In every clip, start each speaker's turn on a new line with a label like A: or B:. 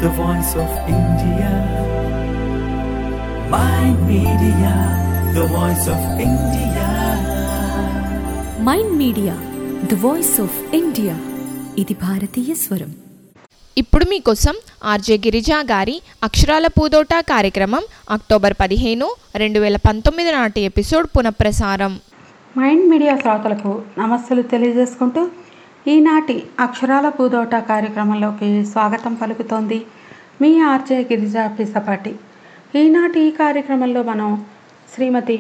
A: the voice of India. Mind Media, the voice of India.
B: Mind Media the voice of India ఇది భారతీయ స్వరం
C: ఇప్పుడు మీకోసం RJ Girija గారి అక్షరాల పూదోట కార్యక్రమం అక్టోబర్ పదిహేను రెండు వేల పంతొమ్మిది నాటి ఎపిసోడ్ పునఃప్రసారం
D: మైండ్ మీడియా శ్రోతలకు నమస్సులు తెలియజేసుకుంటూ ఈనాటి అక్షరాల పూదోట కార్యక్రమంలోకి స్వాగతం పలుకుతోంది మీ ఆర్జే గిరిజా పిసపాటి ఈనాటి ఈ కార్యక్రమంలో మనం శ్రీమతి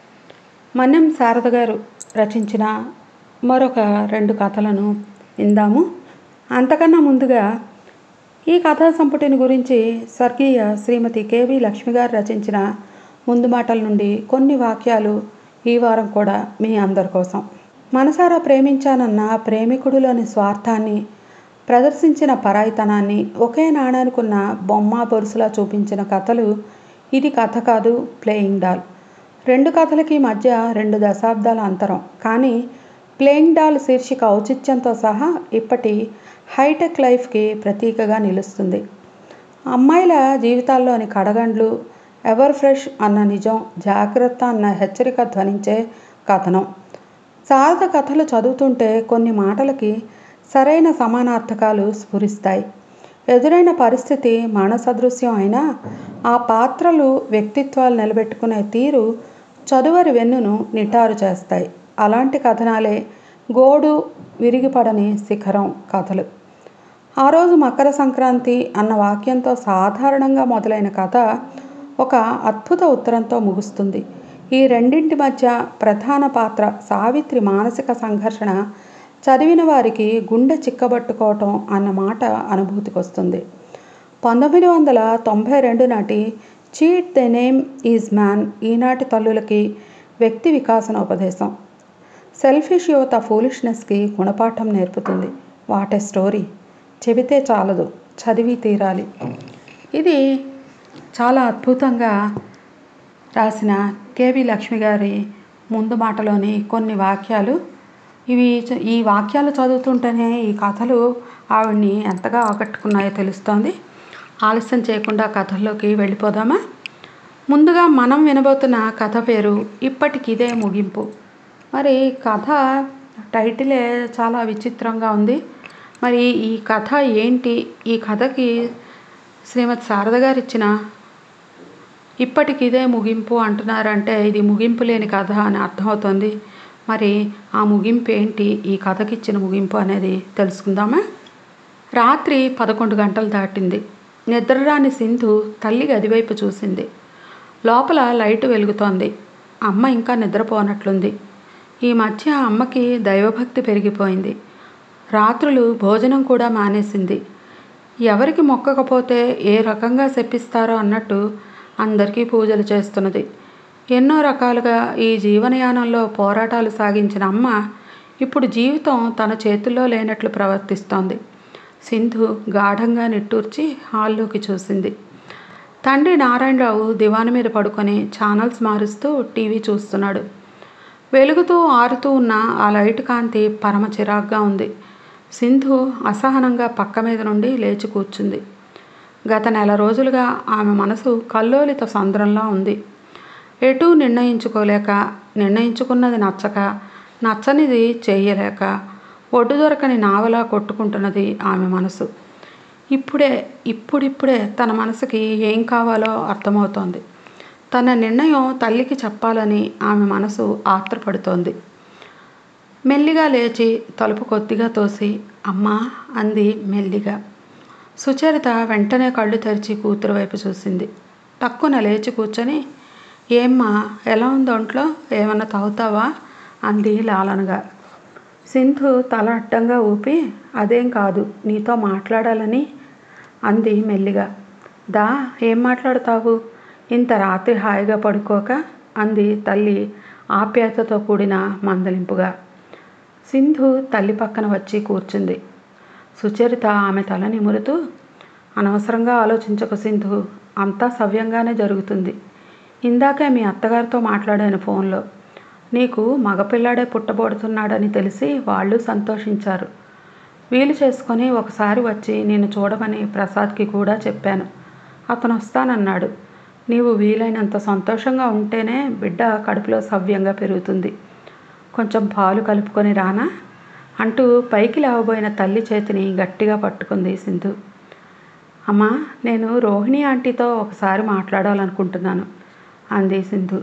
D: మన్నెం శారద గారు రచించిన మరొక రెండు కథలను విందాము అంతకన్నా ముందుగా ఈ కథా సంపుటిని గురించి స్వర్గీయ శ్రీమతి కేవి లక్ష్మి గారు రచించిన ముందు మాటల నుండి కొన్ని వాక్యాలు ఈ వారం కూడా మీ అందరి కోసం మనసారా ప్రేమించానన్న ప్రేమికుడిలోని స్వార్థాన్ని ప్రదర్శించిన పరాయితనాన్ని ఒకే నాణానికున్న బొమ్మ బొరుసులా చూపించిన కథలు ఇది కథ కాదు ప్లేయింగ్ డాల్ రెండు కథలకి మధ్య రెండు దశాబ్దాల అంతరం కానీ ప్లేయింగ్ డాల్ శీర్షిక ఔచిత్యంతో సహా ఇప్పటి హైటెక్ లైఫ్కి ప్రతీకగా నిలుస్తుంది అమ్మాయిల జీవితాల్లోని కడగండ్లు ఎవర్ ఫ్రెష్ అన్న నిజం జాగ్రత్త అన్న హెచ్చరిక ధ్వనించే కథనం శారద కథలు చదువుతుంటే కొన్ని మాటలకి సరైన సమానార్థకాలు స్ఫురిస్తాయి ఎదురైన పరిస్థితి మానసదృశ్యం అయినా ఆ పాత్రలు వ్యక్తిత్వాలు నిలబెట్టుకునే తీరు చదువరి వెన్నును నిటారు చేస్తాయి అలాంటి కథనాలే గోడు విరిగిపడని శిఖరం కథలు ఆ రోజు మకర సంక్రాంతి అన్న వాక్యంతో సాధారణంగా మొదలైన కథ ఒక అద్భుత ఉత్తరంతో ముగుస్తుంది ఈ రెండింటి మధ్య ప్రధాన పాత్ర సావిత్రి మానసిక సంఘర్షణ చదివిన వారికి గుండె చిక్కబట్టుకోవటం అన్న మాట అనుభూతికి వస్తుంది పంతొమ్మిది వందల తొంభై రెండు నాటి cheat the name is man ఈనాటి తల్లులకి వ్యక్తి వికాసన ఉపదేశం సెల్ఫిష్ యువత ఫూలిష్నెస్కి గుణపాఠం నేర్పుతుంది వాట్ ఏ స్టోరీ చెబితే చాలదు చదివి తీరాలి ఇది చాలా అద్భుతంగా రాసిన కేవి లక్ష్మి గారి ముందు మాటలోని కొన్ని వాక్యాలు ఇవి చ- ఈ వాక్యాలు చదువుతుంటేనే ఈ కథలు ఆవిడ్ని ఎంతగా ఆకట్టుకున్నాయో తెలుస్తోంది ఆలస్యం చేయకుండా కథల్లోకి వెళ్ళిపోదామా ముందుగా మనం వినబోతున్న కథ పేరు ఇప్పటికిదే ముగింపు మరి కథ టైటిలే చాలా విచిత్రంగా ఉంది మరి ఈ కథ ఏంటి ఈ కథకి శ్రీమతి శారద గారు ఇచ్చిన ఇప్పటికి ఇదే ముగింపు అంటున్నారంటే ఇది ముగింపు లేని కథ అని అర్థమవుతుంది మరి ఆ ముగింపు ఏంటి ఈ కథకి ఇచ్చిన ముగింపు అనేది తెలుసుకుందామా రాత్రి పదకొండు గంటలు దాటింది నిద్రరాని సింధు తల్లి గదివైపు చూసింది లోపల లైటు వెలుగుతోంది అమ్మ ఇంకా నిద్రపోనట్లుంది ఈ మధ్య అమ్మకి దైవభక్తి పెరిగిపోయింది రాత్రులు భోజనం కూడా మానేసింది ఎవరికి మొక్కకపోతే ఏ రకంగా శపిస్తారో అన్నట్టు అందరికీ పూజలు చేస్తున్నది ఎన్నో రకాలుగా ఈ జీవనయానంలో పోరాటాలు సాగించిన అమ్మ ఇప్పుడు జీవితం తన చేతుల్లో లేనట్లు ప్రవర్తిస్తోంది సింధు గాఢంగా నిట్టూర్చి హాల్లోకి చూసింది తండ్రి నారాయణరావు దివాను మీద పడుకొని ఛానల్స్ మారుస్తూ టీవీ చూస్తున్నాడు వెలుగుతూ ఆరుతూ ఉన్న ఆ లైట్ కాంతి పరమ చిరాగ్గా ఉంది సింధు అసహనంగా పక్క మీద నుండి లేచి కూర్చుంది గత నెల రోజులుగా ఆమె మనసు కల్లోలిత సంద్రంలా ఉంది ఎటూ నిర్ణయించుకోలేక నిర్ణయించుకున్నది నచ్చక నచ్చనిది చేయలేక ఒడ్డు దొరకని నావలా కొట్టుకుంటున్నది ఆమె మనసు ఇప్పుడే ఇప్పుడిప్పుడే తన మనసుకి ఏం కావాలో అర్థమవుతోంది తన నిర్ణయం తల్లికి చెప్పాలని ఆమె మనసు ఆత్రపడుతోంది మెల్లిగా లేచి తలుపు కొద్దిగా తోసి అమ్మా అంది మెల్లిగా సుచరిత వెంటనే కళ్ళు తెరిచి కూతురు వైపు చూసింది టక్కున లేచి కూర్చొని ఏమ్మా ఎలా ఉంది ఒంట్లో ఏమన్నా తాగుతావా అంది లాలనగా సింధు తల అడ్డంగా ఊపి అదేం కాదు నీతో మాట్లాడాలని అంది మెల్లిగా దా ఏం మాట్లాడతావు ఇంత రాత్రి హాయిగా పడుకోక అంది తల్లి ఆప్యాయతతో కూడిన మందలింపుగా సింధు తల్లి పక్కన వచ్చి కూర్చుంది సుచరిత ఆమె తల నిమురుతూ అనవసరంగా ఆలోచించకు సింధు అంతా సవ్యంగానే జరుగుతుంది ఇందాకే మీ అత్తగారితో మాట్లాడాను ఫోన్లో నీకు మగపిల్లాడే పుట్టబోడుతున్నాడని తెలిసి వాళ్ళు సంతోషించారు వీలు చేసుకొని ఒకసారి వచ్చి నిన్ను చూడమని ప్రసాద్కి కూడా చెప్పాను అతను వస్తానన్నాడు నీవు వీలైనంత సంతోషంగా ఉంటేనే బిడ్డ కడుపులో సవ్యంగా పెరుగుతుంది కొంచెం పాలు కలుపుకొని రానా అంటూ పైకి లేవబోయిన తల్లి చేతిని గట్టిగా పట్టుకుంది సింధు అమ్మా నేను రోహిణి ఆంటీతో ఒకసారి మాట్లాడాలనుకుంటున్నాను అంది సింధు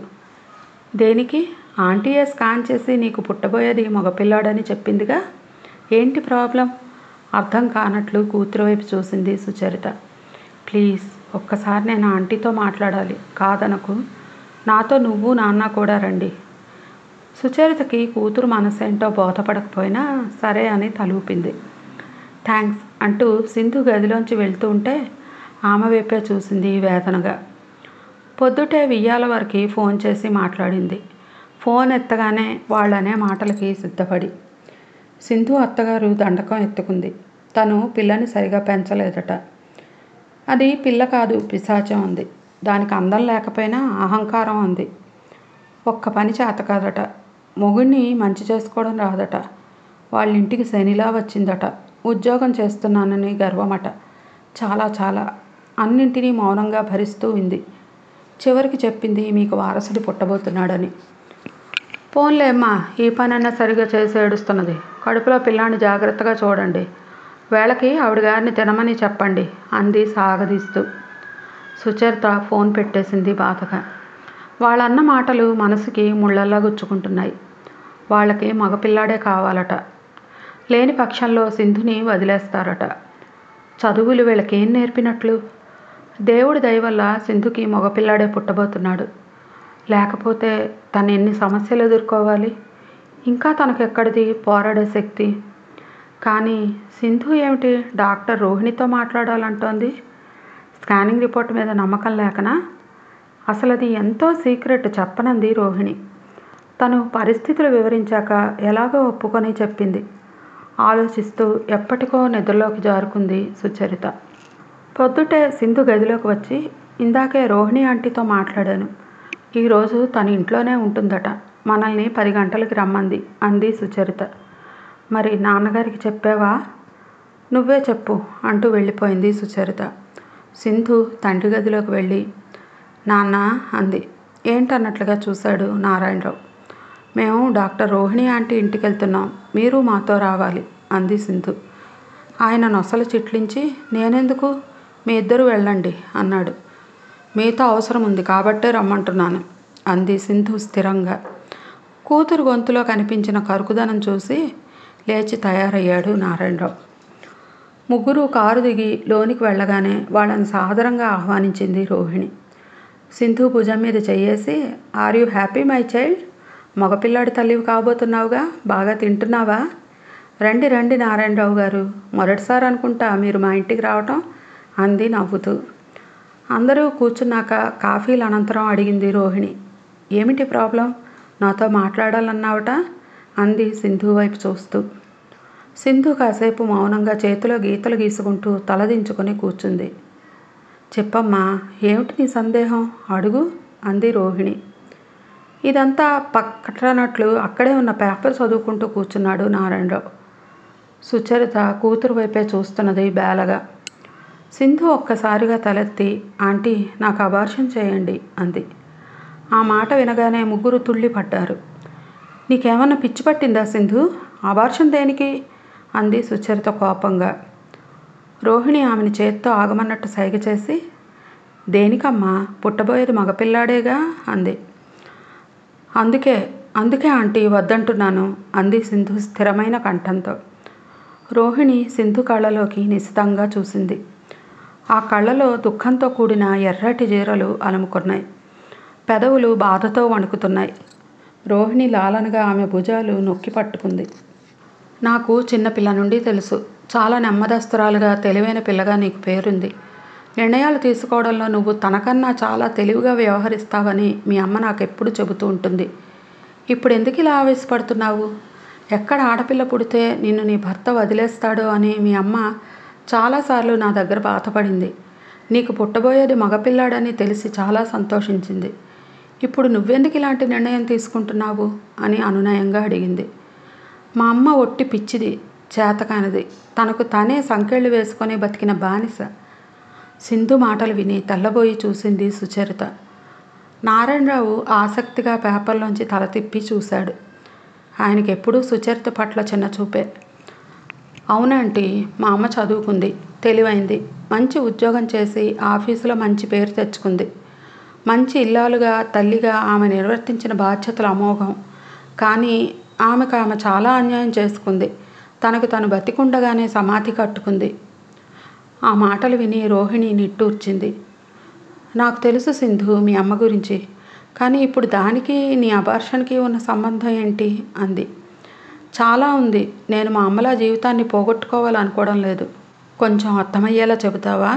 D: దేనికి ఆంటీయే స్కాన్ చేసి నీకు పుట్టబోయేది మగపిల్లాడని చెప్పిందిగా ఏంటి ప్రాబ్లం అర్థం కానట్లు కూతురు వైపు చూసింది సుచరిత ప్లీజ్ ఒక్కసారి నేను ఆంటీతో మాట్లాడాలి కాదనకు నాతో నువ్వు నాన్న కూడా రండి సుచరితకి కూతురు మనసేంటో బోధపడకపోయినా సరే అని తలూపింది థ్యాంక్స్ అంటూ సింధు గదిలోంచి వెళ్తూ ఉంటే ఆమె వైపే చూసింది వేదనగా పొద్దుటే వియ్యాల వరకు ఫోన్ చేసి మాట్లాడింది ఫోన్ ఎత్తగానే వాళ్ళనే మాటలకి సిద్ధపడి సింధు అత్తగారు దండకం ఎత్తుకుంది తను పిల్లని సరిగా పెంచలేదట అది పిల్ల కాదు పిశాచం ఉంది దానికి అందం లేకపోయినా అహంకారం ఉంది ఒక్క పని చేత కాదట మొగుడిని మంచి చేసుకోవడం రాదట వాళ్ళ ఇంటికి శనిలా వచ్చిందట ఉద్యోగం చేస్తున్నానని గర్వమట చాలా చాలా అన్నింటినీ మౌనంగా భరిస్తూ ఉంది చివరికి చెప్పింది మీకు వారసుడు పుట్టబోతున్నాడని పోన్లే అమ్మా ఈ పనన్నా సరిగా చేసి ఏడుస్తున్నది కడుపులో పిల్లాన్ని జాగ్రత్తగా చూడండి వేళకి ఆవిడ గారిని తినమని చెప్పండి అంది సాగదీస్తూ సుచరిత ఫోన్ పెట్టేసింది బాధగా వాళ్ళన్న మాటలు మనసుకి ముళ్ళల్లా గుచ్చుకుంటున్నాయి వాళ్ళకి మగపిల్లాడే కావాలట లేని పక్షంలో సింధుని వదిలేస్తారట చదువులు వీళ్ళకేం నేర్పినట్లు దేవుడి దయ వల్ల సింధుకి మగపిల్లాడే పుట్టబోతున్నాడు లేకపోతే తను ఎన్ని సమస్యలు ఎదుర్కోవాలి ఇంకా తనకెక్కడిది పోరాడే శక్తి కానీ సింధు ఏమిటి డాక్టర్ రోహిణితో మాట్లాడాలంటోంది స్కానింగ్ రిపోర్ట్ మీద నమ్మకం లేకనా అసలు అది ఎంతో సీక్రెట్ చెప్పనంది రోహిణి తను పరిస్థితులు వివరించాక ఎలాగో ఒప్పుకొని చెప్పింది ఆలోచిస్తూ ఎప్పటికో నిద్రలోకి జారుకుంది సుచరిత పొద్దుటే సింధు గదిలోకి వచ్చి ఇందాకే రోహిణి ఆంటీతో మాట్లాడాను ఈరోజు తన ఇంట్లోనే ఉంటుందట మనల్ని పది గంటలకి రమ్మంది అంది సుచరిత మరి నాన్నగారికి చెప్పావా నువ్వే చెప్పు అంటూ వెళ్ళిపోయింది సుచరిత సింధు తండ్రి గదిలోకి వెళ్ళి నాన్న అంది ఏంటన్నట్లుగా చూశాడు నారాయణరావు మేము డాక్టర్ రోహిణి ఆంటీ ఇంటికి వెళ్తున్నాం మీరు మాతో రావాలి అంది సింధు ఆయన నొసలు చిట్లించి నేనెందుకు మీ ఇద్దరు వెళ్ళండి అన్నాడు మీతో అవసరం ఉంది కాబట్టే రమ్మంటున్నాను అంది సింధు స్థిరంగా కూతురు గొంతులో కనిపించిన కరుకుదనం చూసి లేచి తయారయ్యాడు నారాయణరావు ముగ్గురు కారు దిగి లోనికి వెళ్ళగానే వాళ్ళని సాదరంగా ఆహ్వానించింది రోహిణి సింధు భుజం మీద చెయ్యేసి are you happy my child మగపిల్లాడి తల్లివి కాబోతున్నావుగా బాగా తింటున్నావా రండి రండి నారాయణరావు గారు మొదటిసారి అనుకుంటా మీరు మా ఇంటికి రావటం అంది నవ్వుతూ అందరూ కూర్చున్నాక కాఫీల అనంతరం అడిగింది రోహిణి ఏమిటి ప్రాబ్లం నాతో మాట్లాడాలన్నావట అంది సింధు వైపు చూస్తూ సింధు కాసేపు మౌనంగా చేతిలో గీతలు గీసుకుంటూ తలదించుకొని కూర్చుంది చెప్పమ్మా ఏమిటి నీ సందేహం అడుగు అంది రోహిణి ఇదంతా పక్కనట్లు అక్కడే ఉన్న పేపర్ చదువుకుంటూ కూర్చున్నాడు నారాయణరావు సుచరిత కూతురు వైపే చూస్తున్నది బేలగా సింధు ఒక్కసారిగా తలెత్తి ఆంటీ నాకు అబార్షన్ చేయండి అంది ఆ మాట వినగానే ముగ్గురు తుళ్ళి పడ్డారు నీకేమన్నా పిచ్చి పట్టిందా సింధు అబార్షన్ దేనికి అంది సుచరిత కోపంగా రోహిణి ఆమెని చేత్తో ఆగమన్నట్టు సైగ చేసి దేనికమ్మా పుట్టబోయేది మగపిల్లాడేగా అంది అందుకే అందుకే ఆంటీ వద్దంటున్నాను అంది సింధు స్థిరమైన కంఠంతో రోహిణి సింధు కళ్ళలోకి నిశితంగా చూసింది ఆ కళ్ళలో దుఃఖంతో కూడిన ఎర్రటి జీరలు అలుముకున్నాయి పెదవులు బాధతో వణుకుతున్నాయి రోహిణి లాలనగా ఆమె భుజాలు నొక్కి పట్టుకుంది నాకు చిన్నపిల్ల నుండి తెలుసు చాలా నెమ్మదస్తురాలుగా తెలివైన పిల్లగా నీకు పేరుంది నిర్ణయాలు తీసుకోవడంలో నువ్వు తనకన్నా చాలా తెలివిగా వ్యవహరిస్తావని మీ అమ్మ నాకు ఎప్పుడు చెబుతూ ఉంటుంది ఇప్పుడు ఎందుకు ఇలా ఆవేశపడుతున్నావు ఎక్కడ ఆడపిల్ల పుడితే నిన్ను నీ భర్త వదిలేస్తాడో అని మీ అమ్మ చాలాసార్లు నా దగ్గర బాధపడింది నీకు పుట్టబోయేది మగపిల్లాడని తెలిసి చాలా సంతోషించింది ఇప్పుడు నువ్వెందుకు ఇలాంటి నిర్ణయం తీసుకుంటున్నావు అని అనునయంగా అడిగింది మా అమ్మ ఒట్టి పిచ్చిది చేతకానిది తనకు తనే సంకెళ్ళు వేసుకొని బతికిన బానిస సింధు మాటలు విని తెల్లబోయి చూసింది సుచరిత నారాయణరావు ఆసక్తిగా పేపర్లోంచి తల తిప్పి చూశాడు ఆయనకి ఎప్పుడూ సుచరిత పట్ల చిన్న చూపే అవునంటీ మా అమ్మ చదువుకుంది తెలివైంది మంచి ఉద్యోగం చేసి ఆఫీసులో మంచి పేరు తెచ్చుకుంది మంచి ఇల్లాలుగా తల్లిగా ఆమె నిర్వర్తించిన బాధ్యతలు అమోఘం కానీ ఆమెకు ఆమె చాలా అన్యాయం చేసుకుంది తనకు తను బతికుండగానే సమాధి కట్టుకుంది ఆ మాటలు విని రోహిణి నిట్టూర్చింది నాకు తెలుసు సింధు మీ అమ్మ గురించి కానీ ఇప్పుడు దానికి నీ అబార్షన్కి ఉన్న సంబంధం ఏంటి అంది చాలా ఉంది నేను మా అమ్మలా జీవితాన్ని పోగొట్టుకోవాలనుకోవడం లేదు కొంచెం అర్థమయ్యేలా చెబుతావా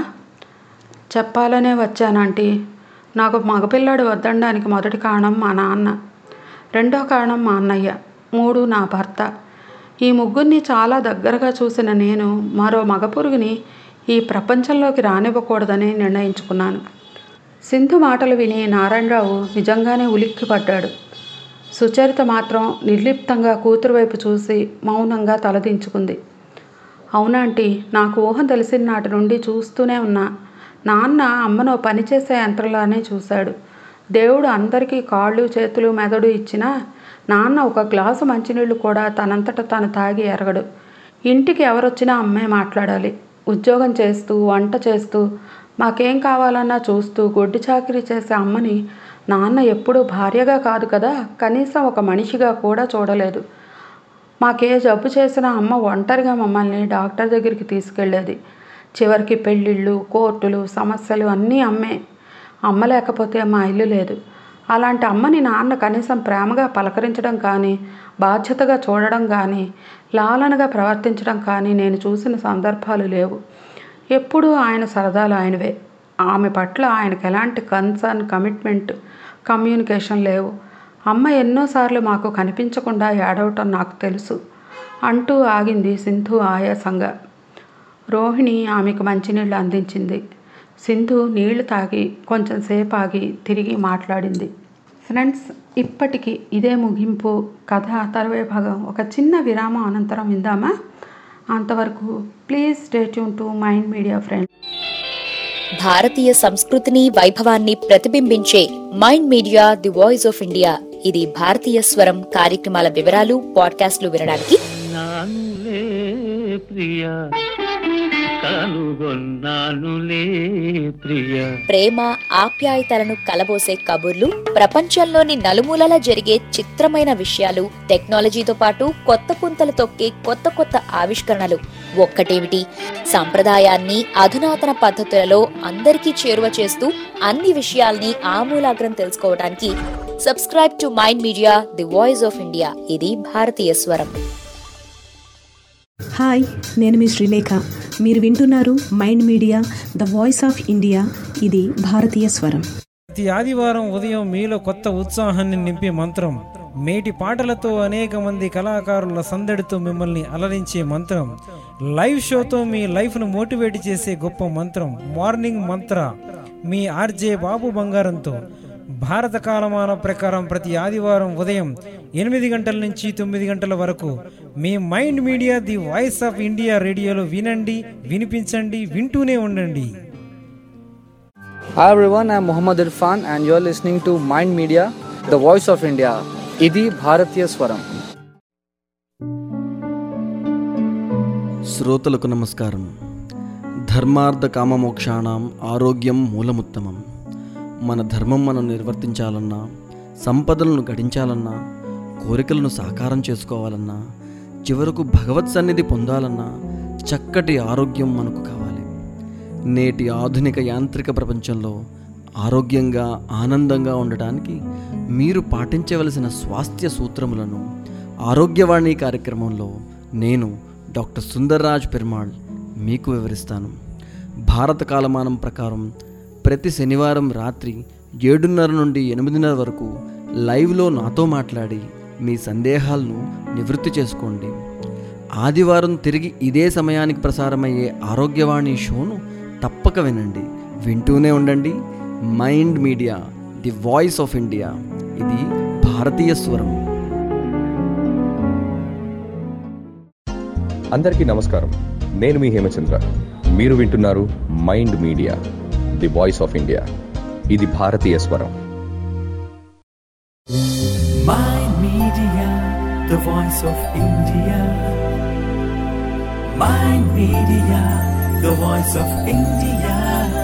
D: చెప్పాలనే వచ్చానంటీ నాకు మగపిల్లాడు వద్దనడానికి మొదటి కారణం మా నాన్న రెండో కారణం మా అన్నయ్య మూడు నా భర్త ఈ ముగ్గురిని చాలా దగ్గరగా చూసిన నేను మరో మగపురుగుని ఈ ప్రపంచంలోకి రానివ్వకూడదని నిర్ణయించుకున్నాను సింధు మాటలు విని నారాయణరావు నిజంగానే ఉలిక్కిపడ్డాడు సుచరిత మాత్రం నిర్లిప్తంగా కూతురు వైపు చూసి మౌనంగా తలదించుకుంది అవునాంటీ నాకు ఊహ తెలిసిన నాటి నుండి చూస్తూనే ఉన్నా నాన్న అమ్మను పనిచేసే యంత్రంలానే చూశాడు దేవుడు అందరికీ కాళ్ళు చేతులు మెదడు ఇచ్చినా నాన్న ఒక గ్లాసు మంచినీళ్ళు కూడా తనంతట తాను తాగి ఎరగడు ఇంటికి ఎవరొచ్చినా అమ్మే మాట్లాడాలి ఉద్యోగం చేస్తూ వంట చేస్తూ మాకేం కావాలన్నా చూస్తూ గొడ్డు చాకరీ చేసే అమ్మని నాన్న ఎప్పుడూ భార్యగా కాదు కదా కనీసం ఒక మనిషిగా కూడా చూడలేదు మాకే జబ్బు చేసిన అమ్మ ఒంటరిగా మమ్మల్ని డాక్టర్ దగ్గరికి తీసుకెళ్ళేది చివరికి పెళ్ళిళ్ళు కోర్టులు సమస్యలు అన్నీ అమ్మే అమ్మ లేకపోతే మా ఇల్లు లేదు అలాంటి అమ్మని నాన్న కనీసం ప్రేమగా పలకరించడం కానీ బాధ్యతగా చూడడం కానీ లాలనగా ప్రవర్తించడం కానీ నేను చూసిన సందర్భాలు లేవు ఎప్పుడూ ఆయన సరదాలు ఆయనవే ఆమె పట్ల ఆయనకు ఎలాంటి కన్సర్న్ కమిట్మెంట్ కమ్యూనికేషన్ లేవు అమ్మ ఎన్నోసార్లు మాకు కనిపించకుండా ఏడవటం నాకు తెలుసు అంటూ ఆగింది సింధు ఆయాసంగా రోహిణి ఆమెకు మంచినీళ్ళు అందించింది సింధు నీళ్లు తాగి కొంచెం సేపు ఆగి తిరిగి మాట్లాడింది ఫ్రెండ్స్ ఇప్పటికి ఇదే ముగింపు కథ తర్వే భాగం ఒక చిన్న విరామం అనంతరం విందామా అంతవరకు please stay tune to mind Media friends
E: భారతీయ సంస్కృతిని వైభవాన్ని ప్రతిబింబించే Mind media the voice of India ఇది భారతీయ స్వరం కార్యక్రమాల వివరాలు పాడ్కాస్ట్లు వినడానికి
A: నానులే ప్రియ కనుగొన్నానులే ప్రియ
E: ప్రేమ ఆప్యాయతలను కలబోసే కబుర్లు ప్రపంచంలోని నలుమూలలా జరిగే చిత్రమైన విషయాలు టెక్నాలజీతో పాటు కొత్త పుంతలు తొక్కే కొత్త కొత్త ఆవిష్కరణలు ఒక్కటేమిటి సంప్రదాయాన్ని అధునాతన పద్ధతులలో అందరికీ చేరువ చేస్తూ అన్ని విషయాల్ని ఆమూలాగ్రం తెలుసుకోవడానికి subscribe to mind media the voice of India ఇది భారతీయ స్వరం
F: హాయ్ నేను మీ శ్రీలేఖ మీరు వింటున్నారు Mind Media the voice of India ఇది భారతీయ స్వరం
G: ప్రతి ఆదివారం ఉదయం మీలో కొత్త ఉత్సాహాన్ని నింపే మంత్రం మేటి పాటలతో అనేక మంది కళాకారుల సందడితో మిమ్మల్ని అలరించే మంత్రం లైవ్ షోతో మీ లైఫ్ను మోటివేట్ చేసే గొప్ప మంత్రం మార్నింగ్ మంత్ర మీ ఆర్జే బాబు బంగారంతో భారత కాలమాన ప్రకారం ప్రతి ఆదివారం ఉదయం ఎనిమిది గంటల నుంచి తొమ్మిది గంటల వరకు మీ Mind media the voice of India రేడియోలో వినండి వినిపించండి వింటూనే ఉండండి
H: Hi everyone, I'm Muhammad Irfan and you're listening to Mind Media, the voice of India. Idi Bharatiya Swaram.
I: శ్రోతలకు నమస్కారం ధర్మార్థ కామమోక్షాణం ఆరోగ్యం మూలముత్తమం మన ధర్మం మనం నిర్వర్తించాలన్నా సంపదలను గడించాలన్నా కోరికలను సాకారం చేసుకోవాలన్నా చివరకు భగవత్ సన్నిధి పొందాలన్నా చక్కటి ఆరోగ్యం మనకు కావాలి నేటి ఆధునిక యాంత్రిక ప్రపంచంలో ఆరోగ్యంగా ఆనందంగా ఉండటానికి మీరు పాటించవలసిన స్వాస్థ్య సూత్రములను ఆరోగ్యవాణి కార్యక్రమంలో నేను డాక్టర్ సుందర్రాజ్ పెరుమాళ్ మీకు వివరిస్తాను భారత కాలమానం ప్రకారం ప్రతి శనివారం రాత్రి ఏడున్నర నుండి ఎనిమిదిన్నర వరకు లైవ్లో నాతో మాట్లాడి మీ సందేహాలను నివృత్తి చేసుకోండి ఆదివారం తిరిగి ఇదే సమయానికి ప్రసారమయ్యే ఆరోగ్యవాణి షోను తప్పక వినండి వింటూనే ఉండండి Mind media the voice of India ఇది భారతీయ స్వరం
J: అందరికీ నమస్కారం నేను మీ హేమచంద్ర మీరు వింటున్నారు Mind media the voice of India ఇది భారతీయ స్వరం
A: Mind Media, the voice of India. Mind Media, the voice of India.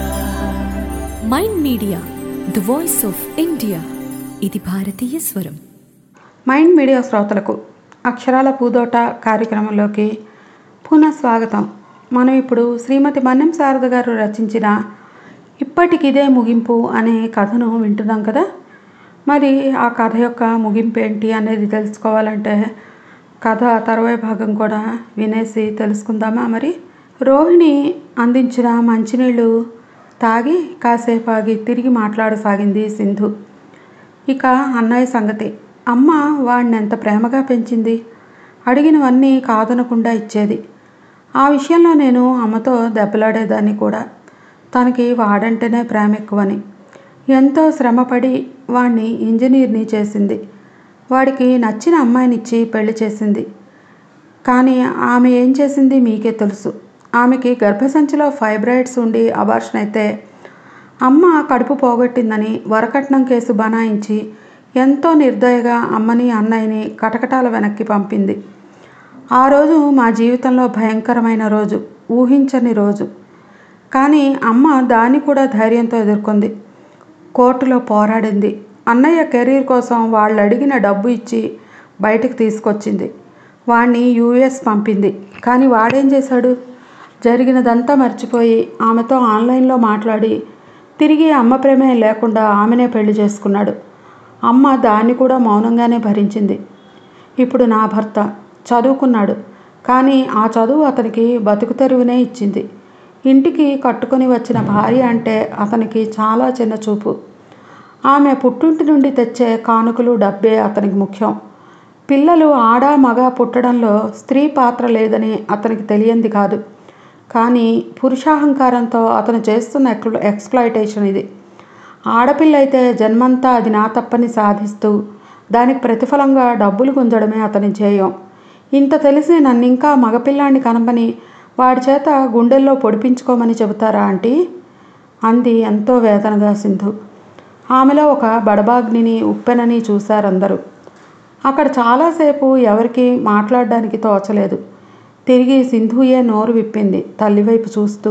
B: Mind Media the voice of India ఇది భారతీయ స్వరం
D: మైండ్ మీడియా శ్రోతలకు అక్షరాల పూదోట కార్యక్రమంలోకి పునః స్వాగతం మనం ఇప్పుడు శ్రీమతి మన్నెం శారద గారు రచించిన ఇప్పటికిదే ముగింపు అనే కథను వింటున్నాం కదా మరి ఆ కథ యొక్క ముగింపు ఏంటి అనేది తెలుసుకోవాలంటే కథ తర్వాయి భాగం కూడా వినేసి తెలుసుకుందామా మరి రోహిణి అందించిన మంచినీళ్ళు తాగి కాసేపు ఆగి తిరిగి మాట్లాడసాగింది సింధు ఇక అన్నయ్య సంగతి అమ్మ వాడిని ఎంత ప్రేమగా పెంచింది అడిగినవన్నీ కాదనకుండా ఇచ్చేది ఆ విషయంలో నేను అమ్మతో దెబ్బలాడేదాన్ని కూడా తనకి వాడంటేనే ప్రేమ ఎక్కువని ఎంతో శ్రమపడి వాణ్ణి ఇంజనీర్ని చేసింది వాడికి నచ్చిన అమ్మాయినిచ్చి పెళ్లి చేసింది కానీ ఆమె ఏం చేసింది మీకే తెలుసు ఆమెకి గర్భసంచిలో ఫైబ్రాయిడ్స్ ఉండి అబార్షన్ అయితే అమ్మ కడుపు పోగొట్టిందని వరకట్నం కేసు బనాయించి ఎంతో నిర్దయగా అమ్మని అన్నయ్యని కటకటాల వెనక్కి పంపింది ఆ రోజు మా జీవితంలో భయంకరమైన రోజు ఊహించని రోజు కానీ అమ్మ దాన్ని కూడా ధైర్యంతో ఎదుర్కొంది కోర్టులో పోరాడింది అన్నయ్య కెరీర్ కోసం వాళ్ళు అడిగిన డబ్బు ఇచ్చి బయటకు తీసుకొచ్చింది వాణ్ణి యూఎస్ పంపింది కానీ వాడేం చేశాడు జరిగినదంతా మర్చిపోయి ఆమెతో ఆన్లైన్లో మాట్లాడి తిరిగి అమ్మ ప్రమేయం లేకుండా ఆమెనే పెళ్లి చేసుకున్నాడు అమ్మ దాన్ని కూడా మౌనంగానే భరించింది ఇప్పుడు నా భర్త చదువుకున్నాడు కానీ ఆ చదువు అతనికి బతుకు తెరువునే ఇచ్చింది ఇంటికి కట్టుకొని వచ్చిన భార్య అంటే అతనికి చాలా చిన్న చూపు ఆమె పుట్టింటి నుండి తెచ్చే కానుకలు డబ్బే అతనికి ముఖ్యం పిల్లలు ఆడ మగ పుట్టడంలో స్త్రీ పాత్ర లేదని అతనికి తెలియంది కాదు కానీ పురుషాహంకారంతో అతను చేస్తున్న ఎక్స్ ఎక్స్ప్లాయిటేషన్ ఇది ఆడపిల్ల అయితే జన్మంతా అది నా తప్పని సాధిస్తూ దానికి ప్రతిఫలంగా డబ్బులు గుంజడమే అతని ధ్యేయం ఇంత తెలిసి నన్ను ఇంకా మగపిల్లాన్ని కనపని వాడి చేత గుండెల్లో పొడిపించుకోమని చెబుతారా ఆంటీ అంది ఎంతో వేదనగా సింధు ఆమెలో ఒక బడబాగ్నిని ఉప్పెనని చూశారందరూ అక్కడ చాలాసేపు ఎవరికి మాట్లాడడానికి తోచలేదు తిరిగి సింధుయే నోరు విప్పింది తల్లివైపు చూస్తూ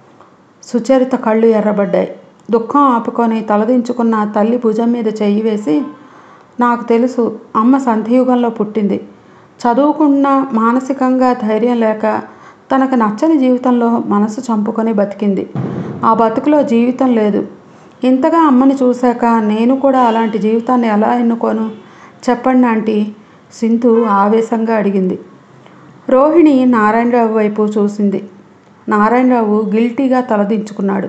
D: సుచరిత కళ్ళు ఎర్రబడ్డాయి దుఃఖం ఆపుకొని తలదించుకున్న తల్లి భుజం మీద చెయ్యి వేసి నాకు తెలుసు అమ్మ సంధియుగంలో పుట్టింది చదువుకున్న మానసికంగా ధైర్యం లేక తనకు నచ్చని జీవితంలో మనసు చంపుకొని బతికింది ఆ బతుకులో జీవితం లేదు ఇంతగా అమ్మని చూశాక నేను కూడా అలాంటి జీవితాన్ని ఎలా ఎన్నుకోను చెప్పండి ఆంటీ సింధు ఆవేశంగా అడిగింది రోహిణి నారాయణరావు వైపు చూసింది నారాయణరావు గిల్టీగా తలదించుకున్నాడు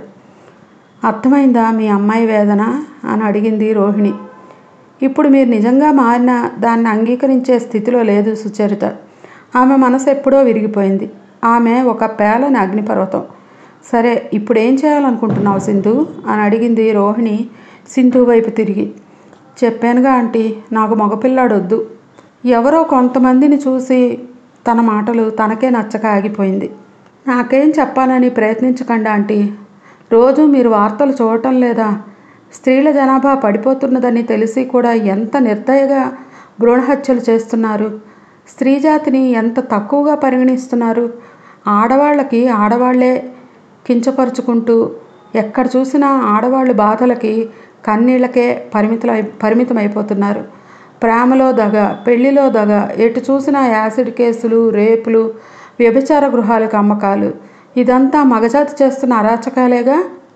D: అర్థమైందా మీ అమ్మాయి వేదన అని అడిగింది రోహిణి ఇప్పుడు మీరు నిజంగా మారిన దాన్ని అంగీకరించే స్థితిలో లేదు సుచరిత ఆమె మనసు ఎప్పుడో విరిగిపోయింది ఆమె ఒక పేలని అగ్నిపర్వతం సరే ఇప్పుడు ఏం చేయాలనుకుంటున్నావు సింధు అని అడిగింది రోహిణి సింధు వైపు తిరిగి చెప్పానుగా ఆంటీ నాకు మగపిల్లాడు వద్దు ఎవరో కొంతమందిని చూసి తన మాటలు తనకే నచ్చక ఆగిపోయింది నాకేం చెప్పాలని ప్రయత్నించకండి ఆంటీ రోజు మీరు వార్తలు చూడటం లేదా స్త్రీల జనాభా పడిపోతున్నదని తెలిసి కూడా ఎంత నిర్దయగా భ్రూణహత్యలు చేస్తున్నారు స్త్రీ జాతిని ఎంత తక్కువగా పరిగణిస్తున్నారు ఆడవాళ్ళకి ఆడవాళ్లే కించపరుచుకుంటూ ఎక్కడ చూసినా ఆడవాళ్ళు బాధలకి కన్నీళ్ళకే పరిమితులై పరిమితమైపోతున్నారు ప్రేమలో దగ పెళ్లిలో దగ ఎటు చూసినా యాసిడ్ కేసులు రేపులు వ్యభిచార గృహాలకు అమ్మకాలు ఇదంతా మగజాతి చేస్తున్న అరాచకాలేగా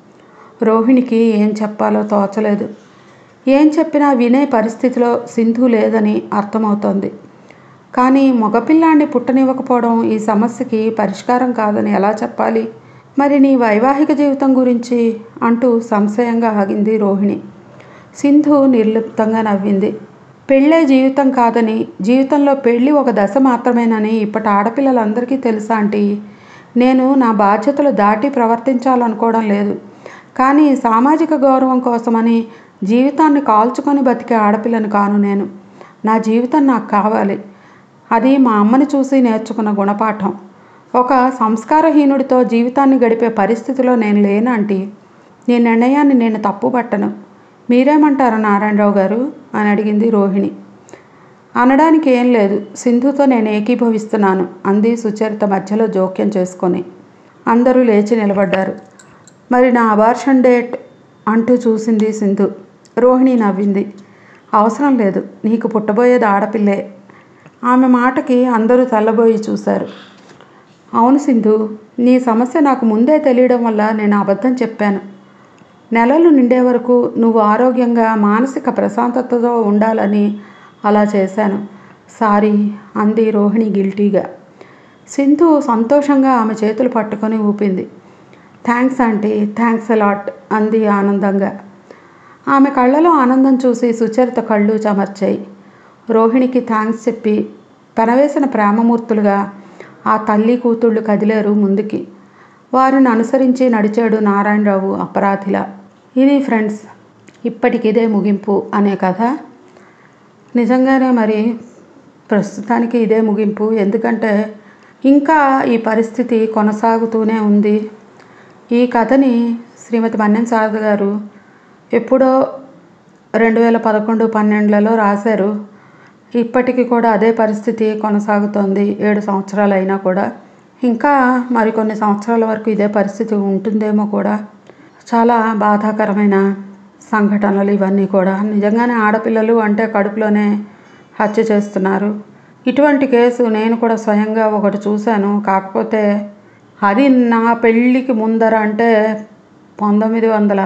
D: రోహిణికి ఏం చెప్పాలో తోచలేదు ఏం చెప్పినా వినే పరిస్థితిలో సింధు లేదని అర్థమవుతోంది కానీ మగపిల్లాన్ని పుట్టనివ్వకపోవడం ఈ సమస్యకి పరిష్కారం కాదని ఎలా చెప్పాలి మరి నీ వైవాహిక జీవితం గురించి అంటూ సంశయంగా ఆగింది రోహిణి సింధు నిర్లిప్తంగా నవ్వింది పెళ్ళే జీవితం కాదని జీవితంలో పెళ్ళి ఒక దశ మాత్రమేనని ఇప్పటి ఆడపిల్లలందరికీ తెలుసా ఆంటీ నేను నా బాధ్యతలు దాటి ప్రవర్తించాలనుకోవడం లేదు కానీ సామాజిక గౌరవం కోసమని జీవితాన్ని కాల్చుకొని బతికే ఆడపిల్లను కాను నేను నా జీవితం నాకు కావాలి అది మా అమ్మని చూసి నేర్చుకున్న గుణపాఠం ఒక సంస్కారహీనుడితో జీవితాన్ని గడిపే పరిస్థితిలో నేను లేనంటీ నీ నిర్ణయాన్ని నేను తప్పుపట్టను మీరేమంటారు నారాయణరావు గారు అని అడిగింది రోహిణి అనడానికి ఏం లేదు సింధుతో నేను ఏకీభవిస్తున్నాను అంది సుచరిత మధ్యలో జోక్యం చేసుకొని అందరూ లేచి నిలబడ్డారు మరి నా అబార్షన్ డేట్ అంటూ చూసింది సింధు రోహిణి నవ్వింది అవసరం లేదు నీకు పుట్టబోయేది ఆడపిల్లే ఆమె మాటకి అందరూ తెల్లబోయి చూశారు అవును సింధు నీ సమస్య నాకు ముందే తెలియడం వల్ల నేను అబద్ధం చెప్పాను నెలలు నిండే వరకు నువ్వు ఆరోగ్యంగా మానసిక ప్రశాంతతతో ఉండాలని అలా చేశాను సారీ అంది రోహిణి గిల్టీగా సింధు సంతోషంగా ఆమె చేతులు పట్టుకొని ఊపింది థ్యాంక్స్ ఆంటీ థ్యాంక్స్ అలాట్ అంది ఆనందంగా ఆమె కళ్ళలో ఆనందం చూసి సుచరిత కళ్ళు చెమర్చాయి రోహిణికి థ్యాంక్స్ చెప్పి పెనవేసిన ప్రేమమూర్తులుగా ఆ తల్లి కూతుళ్ళు కదిలేరు ముందుకి వారిని అనుసరించి నడిచాడు నారాయణరావు అపరాధిలా ఇది ఫ్రెండ్స్ ఇప్పటికిదే ముగింపు అనే కథ నిజంగానే మరి ప్రస్తుతానికి ఇదే ముగింపు ఎందుకంటే ఇంకా ఈ పరిస్థితి కొనసాగుతూనే ఉంది ఈ కథని శ్రీమతి మన్యం శారద గారు ఎప్పుడో రెండు వేల పదకొండు పన్నెండులలో రాశారు ఇప్పటికీ కూడా అదే పరిస్థితి కొనసాగుతోంది ఏడు సంవత్సరాలు అయినా కూడా ఇంకా మరికొన్ని సంవత్సరాల వరకు ఇదే పరిస్థితి ఉంటుందేమో కూడా చాలా బాధాకరమైన సంఘటనలు ఇవన్నీ కూడా నిజంగానే ఆడపిల్లలు అంటే కడుపులోనే హత్య చేస్తున్నారు ఇటువంటి కేసు నేను కూడా స్వయంగా ఒకటి చూశాను కాకపోతే అది నా పెళ్ళికి ముందర అంటే పంతొమ్మిది వందల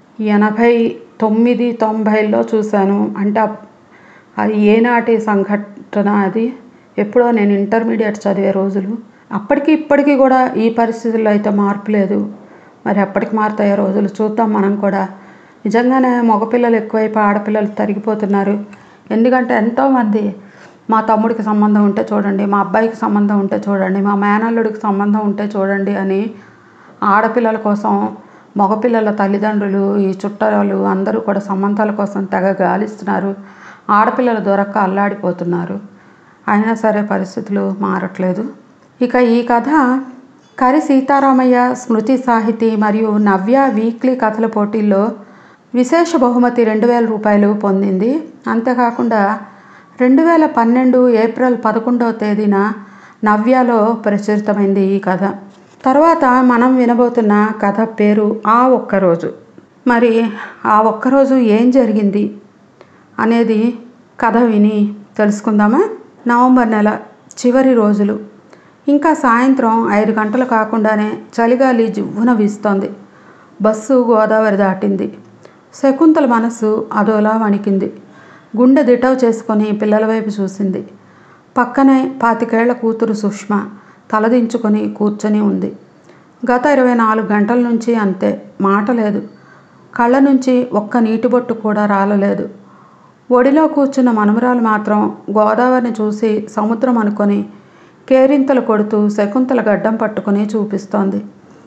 D: ఎనభై తొమ్మిది తొంభైలో చూశాను అంటే అప్- అది ఏనాటి సంఘటన అది ఎప్పుడో నేను ఇంటర్మీడియట్ చదివే రోజులు అప్పటికి ఇప్పటికీ కూడా ఈ పరిస్థితుల్లో అయితే మార్పు లేదు మరి ఎప్పటికి మారుతాయో రోజులు చూద్దాం మనం కూడా నిజంగానే మగపిల్లలు ఎక్కువైపు ఆడపిల్లలు తరిగిపోతున్నారు ఎందుకంటే ఎంతోమంది మా తమ్ముడికి సంబంధం ఉంటే చూడండి మా అబ్బాయికి సంబంధం ఉంటే చూడండి మా మేనల్లుడికి సంబంధం ఉంటే చూడండి అని ఆడపిల్లల కోసం మగపిల్లల తల్లిదండ్రులు ఈ చుట్టాలు అందరూ కూడా సంబంధాల కోసం తెగ గాలిస్తున్నారు ఆడపిల్లలు దొరక్క అల్లాడిపోతున్నారు అయినా సరే పరిస్థితులు మారట్లేదు ఇక ఈ కథ కరి సీతారామయ్య స్మృతి సాహితీ మరియు నవ్య వీక్లీ కథల పోటీల్లో విశేష బహుమతి రెండు వేల రూపాయలు పొందింది అంతేకాకుండా రెండు వేల పన్నెండు ఏప్రిల్ పదకొండవ తేదీన నవ్యలో ప్రచురితమైంది ఈ కథ తర్వాత మనం వినబోతున్న కథ పేరు ఆ ఒక్కరోజు మరి ఆ ఒక్కరోజు ఏం జరిగింది అనేది కథ విని తెలుసుకుందామా నవంబర్ నెల చివరి రోజులు ఇంకా సాయంత్రం ఐదు గంటలు కాకుండానే చలిగాలి జివ్వున వీస్తోంది బస్సు గోదావరి దాటింది శకుంతల మనస్సు అదోలా వణికింది గుండె దిటవు చేసుకొని పిల్లల వైపు చూసింది పక్కనే పాతికేళ్ల కూతురు సుష్మ తలదించుకొని కూర్చొని ఉంది గత ఇరవై నాలుగు గంటల నుంచి అంతే మాట లేదు కళ్ళ నుంచి ఒక్క నీటి బొట్టు కూడా రాలలేదు ఒడిలో కూర్చున్న మనుమరాలు మాత్రం గోదావరిని చూసి సముద్రం అనుకొని కేరింతలు కొడుతూ శకుంతల గడ్డం పట్టుకొని చూపిస్తోంది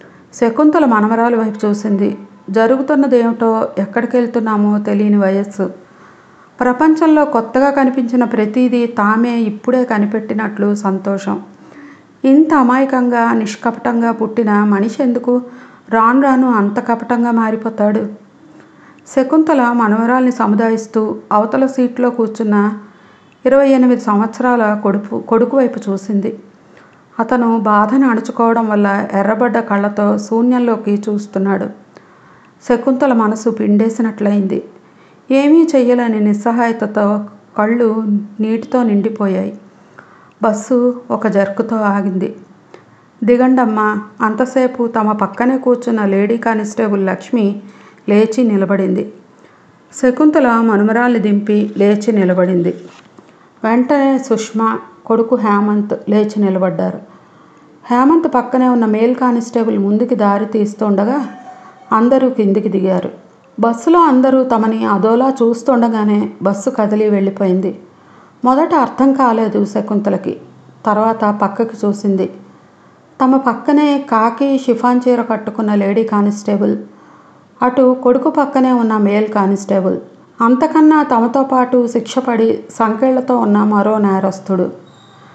D: శకుంతల మనమరాలు వైపు చూసింది జరుగుతున్నదేమిటో ఎక్కడికి వెళ్తున్నామో తెలియని వయస్సు ప్రపంచంలో కొత్తగా కనిపించిన ప్రతిదీ తామే ఇప్పుడే కనిపెట్టినట్లు సంతోషం ఇంత అమాయకంగా నిష్కపటంగా పుట్టిన మనిషి ఎందుకు రాను రాను అంత కపటంగా మారిపోతాడు శకుంతల మనవరాల్ని సముదాయిస్తూ అవతల సీట్లో కూర్చున్న ఇరవై ఎనిమిది సంవత్సరాల కొడుకు కొడుకు వైపు చూసింది అతను బాధను అణుచుకోవడం వల్ల ఎర్రబడ్డ కళ్ళతో శూన్యంలోకి చూస్తున్నాడు శకుంతల మనసు పిండేసినట్లయింది ఏమీ చెయ్యలేని నిస్సహాయతతో కళ్ళు నీటితో నిండిపోయాయి బస్సు ఒక జర్కుతో ఆగింది దిగండమ్మ అంతసేపు తమ పక్కనే కూర్చున్న లేడీ కానిస్టేబుల్ లక్ష్మి లేచి నిలబడింది శకుంతల మనుమరాల్ని దింపి లేచి నిలబడింది వెంటనే సుష్మా కొడుకు హేమంత్ లేచి నిలబడ్డారు హేమంత్ పక్కనే ఉన్న మేల్ కానిస్టేబుల్ ముందుకి దారి తీస్తుండగా అందరూ కిందికి దిగారు బస్సులో అందరూ తమని అదోలా చూస్తుండగానే బస్సు కదిలి వెళ్ళిపోయింది మొదట అర్థం కాలేదు శకుంతలకి తర్వాత పక్కకి చూసింది తమ పక్కనే కాకి షిఫాన్ చీర కట్టుకున్న లేడీ కానిస్టేబుల్ అటు కొడుకు పక్కనే ఉన్న మేల్ కానిస్టేబుల్ అంతకన్నా తమతో పాటు శిక్షపడి సంకెళ్లతో ఉన్న మరో నేరస్తుడు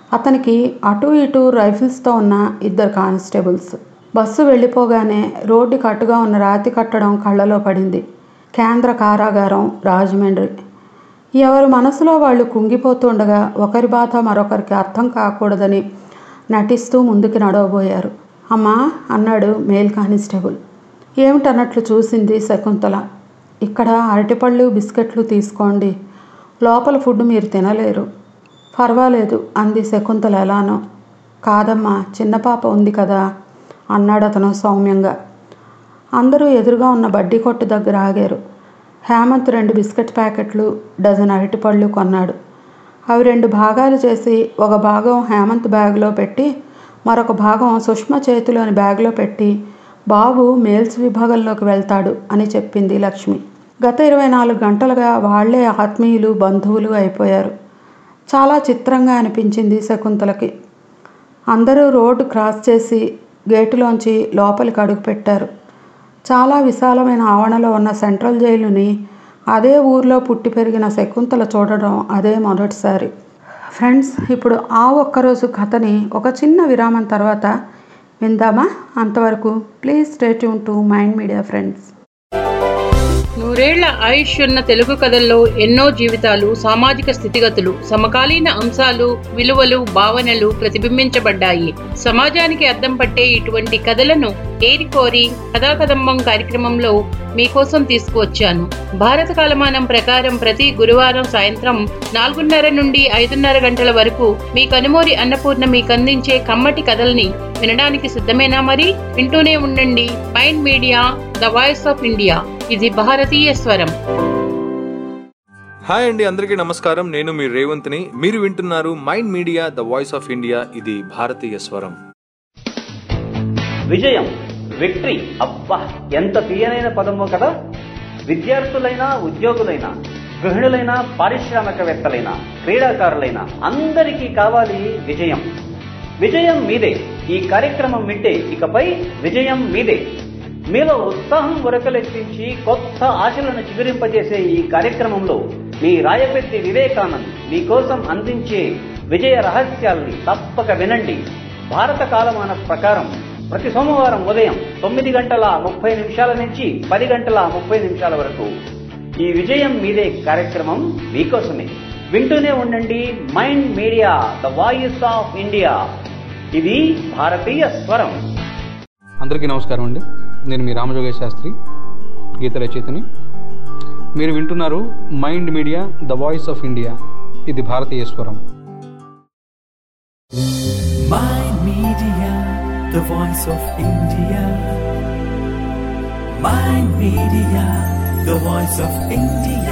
D: అతనికి అటు ఇటు రైఫిల్స్తో ఉన్న ఇద్దరు కానిస్టేబుల్స్ బస్సు వెళ్ళిపోగానే రోడ్డుకి అటుగా ఉన్న రాతి కట్టడం కళ్ళలో పడింది కేంద్ర కారాగారం రాజమండ్రి ఎవరి మనసులో వాళ్ళు కుంగిపోతుండగా ఒకరి బాధ మరొకరికి అర్థం కాకూడదని నటిస్తూ ముందుకు నడవబోయారు అమ్మా అన్నాడు మేల్ కానిస్టేబుల్ ఏమిటన్నట్లు చూసింది శకుంతల ఇక్కడ అరటిపళ్ళు బిస్కెట్లు తీసుకోండి లోపల ఫుడ్ మీరు తినలేరు పర్వాలేదు అంది శకుంతల ఎలానో కాదమ్మా చిన్న పాప ఉంది కదా అన్నాడు అతను సౌమ్యంగా అందరూ ఎదురుగా ఉన్న బడ్డీ కొట్టు దగ్గర ఆగారు హేమంత్ రెండు బిస్కెట్ ప్యాకెట్లు డజన్ అరటిపళ్ళు కొన్నాడు అవి రెండు భాగాలు చేసి ఒక భాగం హేమంత్ బ్యాగ్లో పెట్టి మరొక భాగం సుష్మ చేతిలోని బ్యాగ్లో పెట్టి బాబు మేల్స్ విభాగంలోకి వెళ్తాడు అని చెప్పింది లక్ష్మి గత ఇరవై నాలుగు గంటలుగా వాళ్లే ఆత్మీయులు బంధువులు అయిపోయారు చాలా చిత్రంగా అనిపించింది శకుంతలకి అందరూ రోడ్డు క్రాస్ చేసి గేటులోంచి లోపలికి అడుగుపెట్టారు చాలా విశాలమైన ఆవరణలో ఉన్న సెంట్రల్ జైలుని అదే ఊర్లో పుట్టి పెరిగిన శకుంతల చూడడం అదే మొదటిసారి ఫ్రెండ్స్ ఇప్పుడు ఆ ఒక్కరోజు కథని ఒక చిన్న విరామం తర్వాత విందామా అంతవరకు please stay tune to mind Media friends
K: నూరేళ్ల ఆయుష్ ఉన్న తెలుగు కథల్లో ఎన్నో జీవితాలు సామాజిక స్థితిగతులు సమకాలీన అంశాలు విలువలు భావనలు ప్రతిబింబించబడ్డాయి సమాజానికి అద్దం పట్టే ఇటువంటి కథలను ఏరికోరి కథాకదంబం కార్యక్రమంలో మీకోసం తీసుకువచ్చాను భారత కాలమానం ప్రకారం ప్రతి గురువారం సాయంత్రం నాలుగున్నర నుండి ఐదున్నర గంటల వరకు మీ కనుమూరి అన్నపూర్ణ మీకు అందించే కమ్మటి కథల్ని వినడానికి సిద్ధమేనా మరి వింటూనే ఉండండి Mind Media the voice of India ఇది భారతీయ స్వరం
L: హాయ్ అండి అందరికీ నమస్కారం నేను మీ రేవంత్ని మీరు వింటున్నారు Mind Media the voice of India ఇది భారతీయ స్వరం
M: విజయం విక్టరీ అబ్బా ఎంత తీయనైన పదమో కదా విద్యార్థులైనా ఉద్యోగులైనా గృహిణులైనా పారిశ్రామికవేత్తలైనా క్రీడాకారులైన అందరికీ కావాలి విజయం విజయం మీదే ఈ కార్యక్రమం వింటే ఇకపై విజయం మీదే మీలో ఉత్సాహం ఉరకలెత్తించి కొత్త ఆశలను చిగురింపజేసే ఈ కార్యక్రమంలో మీ రాయపెట్టి వివేకానంద్ మీకోసం అందించే విజయ రహస్యాల్ని తప్పక వినండి భారత కాలమాన ప్రకారం ప్రతి సోమవారం ఉదయం తొమ్మిది గంటల ముప్పై నిమిషాల నుంచి పది గంటల ముప్పై నిమిషాల వరకు ఈ విజయం మీదే కార్యక్రమం మీకోసమే వింటూనే ఉండండి Mind Media the voice of India ఇది భారతీయ స్వరం
N: అందరికీ నమస్కారం అండి నేను మీ రామజోగేశ్ శాస్త్రి గీత రచయితని మీరు వింటున్నారు Mind Media the voice of India ఇది భారతీయ స్వరం
A: Mind Media, the voice of India. Mind Media, the voice of India.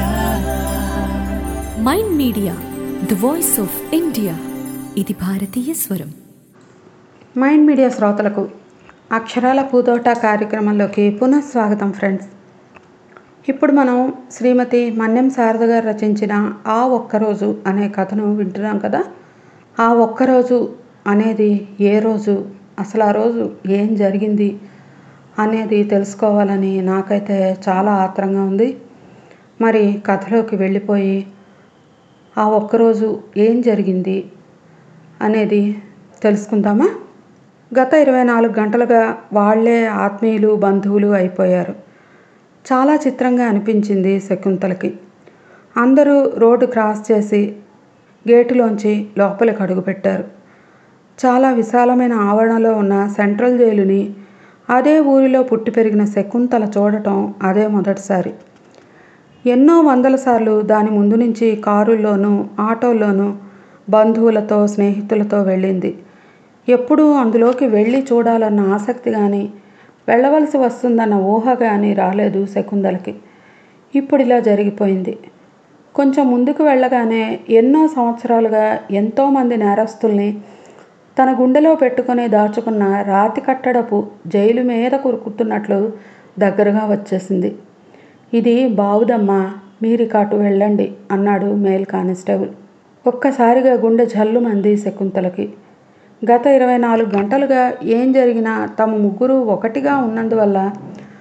B: Mind Media the voice of India ఇది భారతీయ స్వరం
D: మైండ్ మీడియా శ్రోతలకు అక్షరాల పూదోట కార్యక్రమంలోకి పునః స్వాగతం ఫ్రెండ్స్ ఇప్పుడు మనం శ్రీమతి మన్యం శారద గారు రచించిన ఆ ఒక్కరోజు అనే కథను వింటున్నాం కదా ఆ ఒక్కరోజు అనేది ఏ రోజు అసలు ఆ రోజు ఏం జరిగింది అనేది తెలుసుకోవాలని నాకైతే చాలా ఆత్రంగా ఉంది మరి కథలోకి వెళ్ళిపోయి ఆ ఒక్కరోజు ఏం జరిగింది అనేది తెలుసుకుందామా గత ఇరవై నాలుగు గంటలుగా వాళ్లే ఆత్మీయులు బంధువులు అయిపోయారు చాలా చిత్రంగా అనిపించింది శకుంతలకి అందరూ రోడ్డు క్రాస్ చేసి గేటులోంచి లోపలికి అడుగుపెట్టారు చాలా విశాలమైన ఆవరణలో ఉన్న సెంట్రల్ జైలుని అదే ఊరిలో పుట్టి పెరిగిన శకుంతల చూడటం అదే మొదటిసారి ఎన్నో వందల సార్లు దాని ముందు నుంచి కారుల్లోనూ ఆటోల్లోనూ బంధువులతో స్నేహితులతో వెళ్ళింది ఎప్పుడూ అందులోకి వెళ్ళి చూడాలన్న ఆసక్తి కానీ వెళ్ళవలసి వస్తుందన్న ఊహ కానీ రాలేదు శకుందలకి ఇప్పుడు ఇలా జరిగిపోయింది కొంచెం ముందుకు వెళ్ళగానే ఎన్నో సంవత్సరాలుగా ఎంతోమంది నేరస్తుల్ని తన గుండెలో పెట్టుకొని దాచుకున్న రాతి కట్టడపు జైలు మీద కురుకుతున్నట్లు దగ్గరగా వచ్చేసింది ఇది బావుదమ్మా మీరు కాటు వెళ్ళండి అన్నాడు మేల్ కానిస్టేబుల్ ఒక్కసారిగా గుండె జల్లుమంది శకుంతలకి గత ఇరవై నాలుగు గంటలుగా ఏం జరిగినా తమ ముగ్గురు ఒకటిగా ఉన్నందువల్ల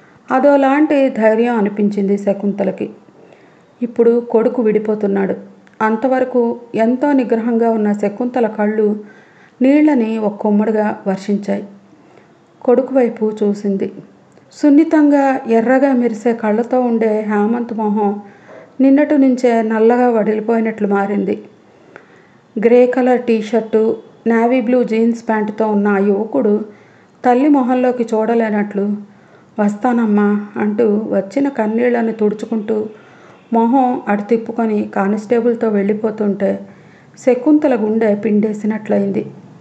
D: అదోలాంటి ధైర్యం అనిపించింది శకుంతలకి ఇప్పుడు కొడుకు విడిపోతున్నాడు అంతవరకు ఎంతో నిగ్రహంగా ఉన్న శకుంతల కళ్ళు నీళ్లని ఒక్కొమ్మడిగా వర్షించాయి కొడుకు వైపు చూసింది సున్నితంగా ఎర్రగా మెరిసే కళ్ళతో ఉండే హేమంత్ మొహం నిన్నటి నుంచే నల్లగా వడిలిపోయినట్లు మారింది grey colour T shirt navy blue jeans ప్యాంటుతో ఉన్న ఆ యువకుడు తల్లి మొహంలోకి చూడలేనట్లు వస్తానమ్మా అంటూ వచ్చిన కన్నీళ్లను తుడుచుకుంటూ మొహం అటు తిప్పుకొని కానిస్టేబుల్తో వెళ్ళిపోతుంటే శకుంతల గుండె పిండేసినట్లయింది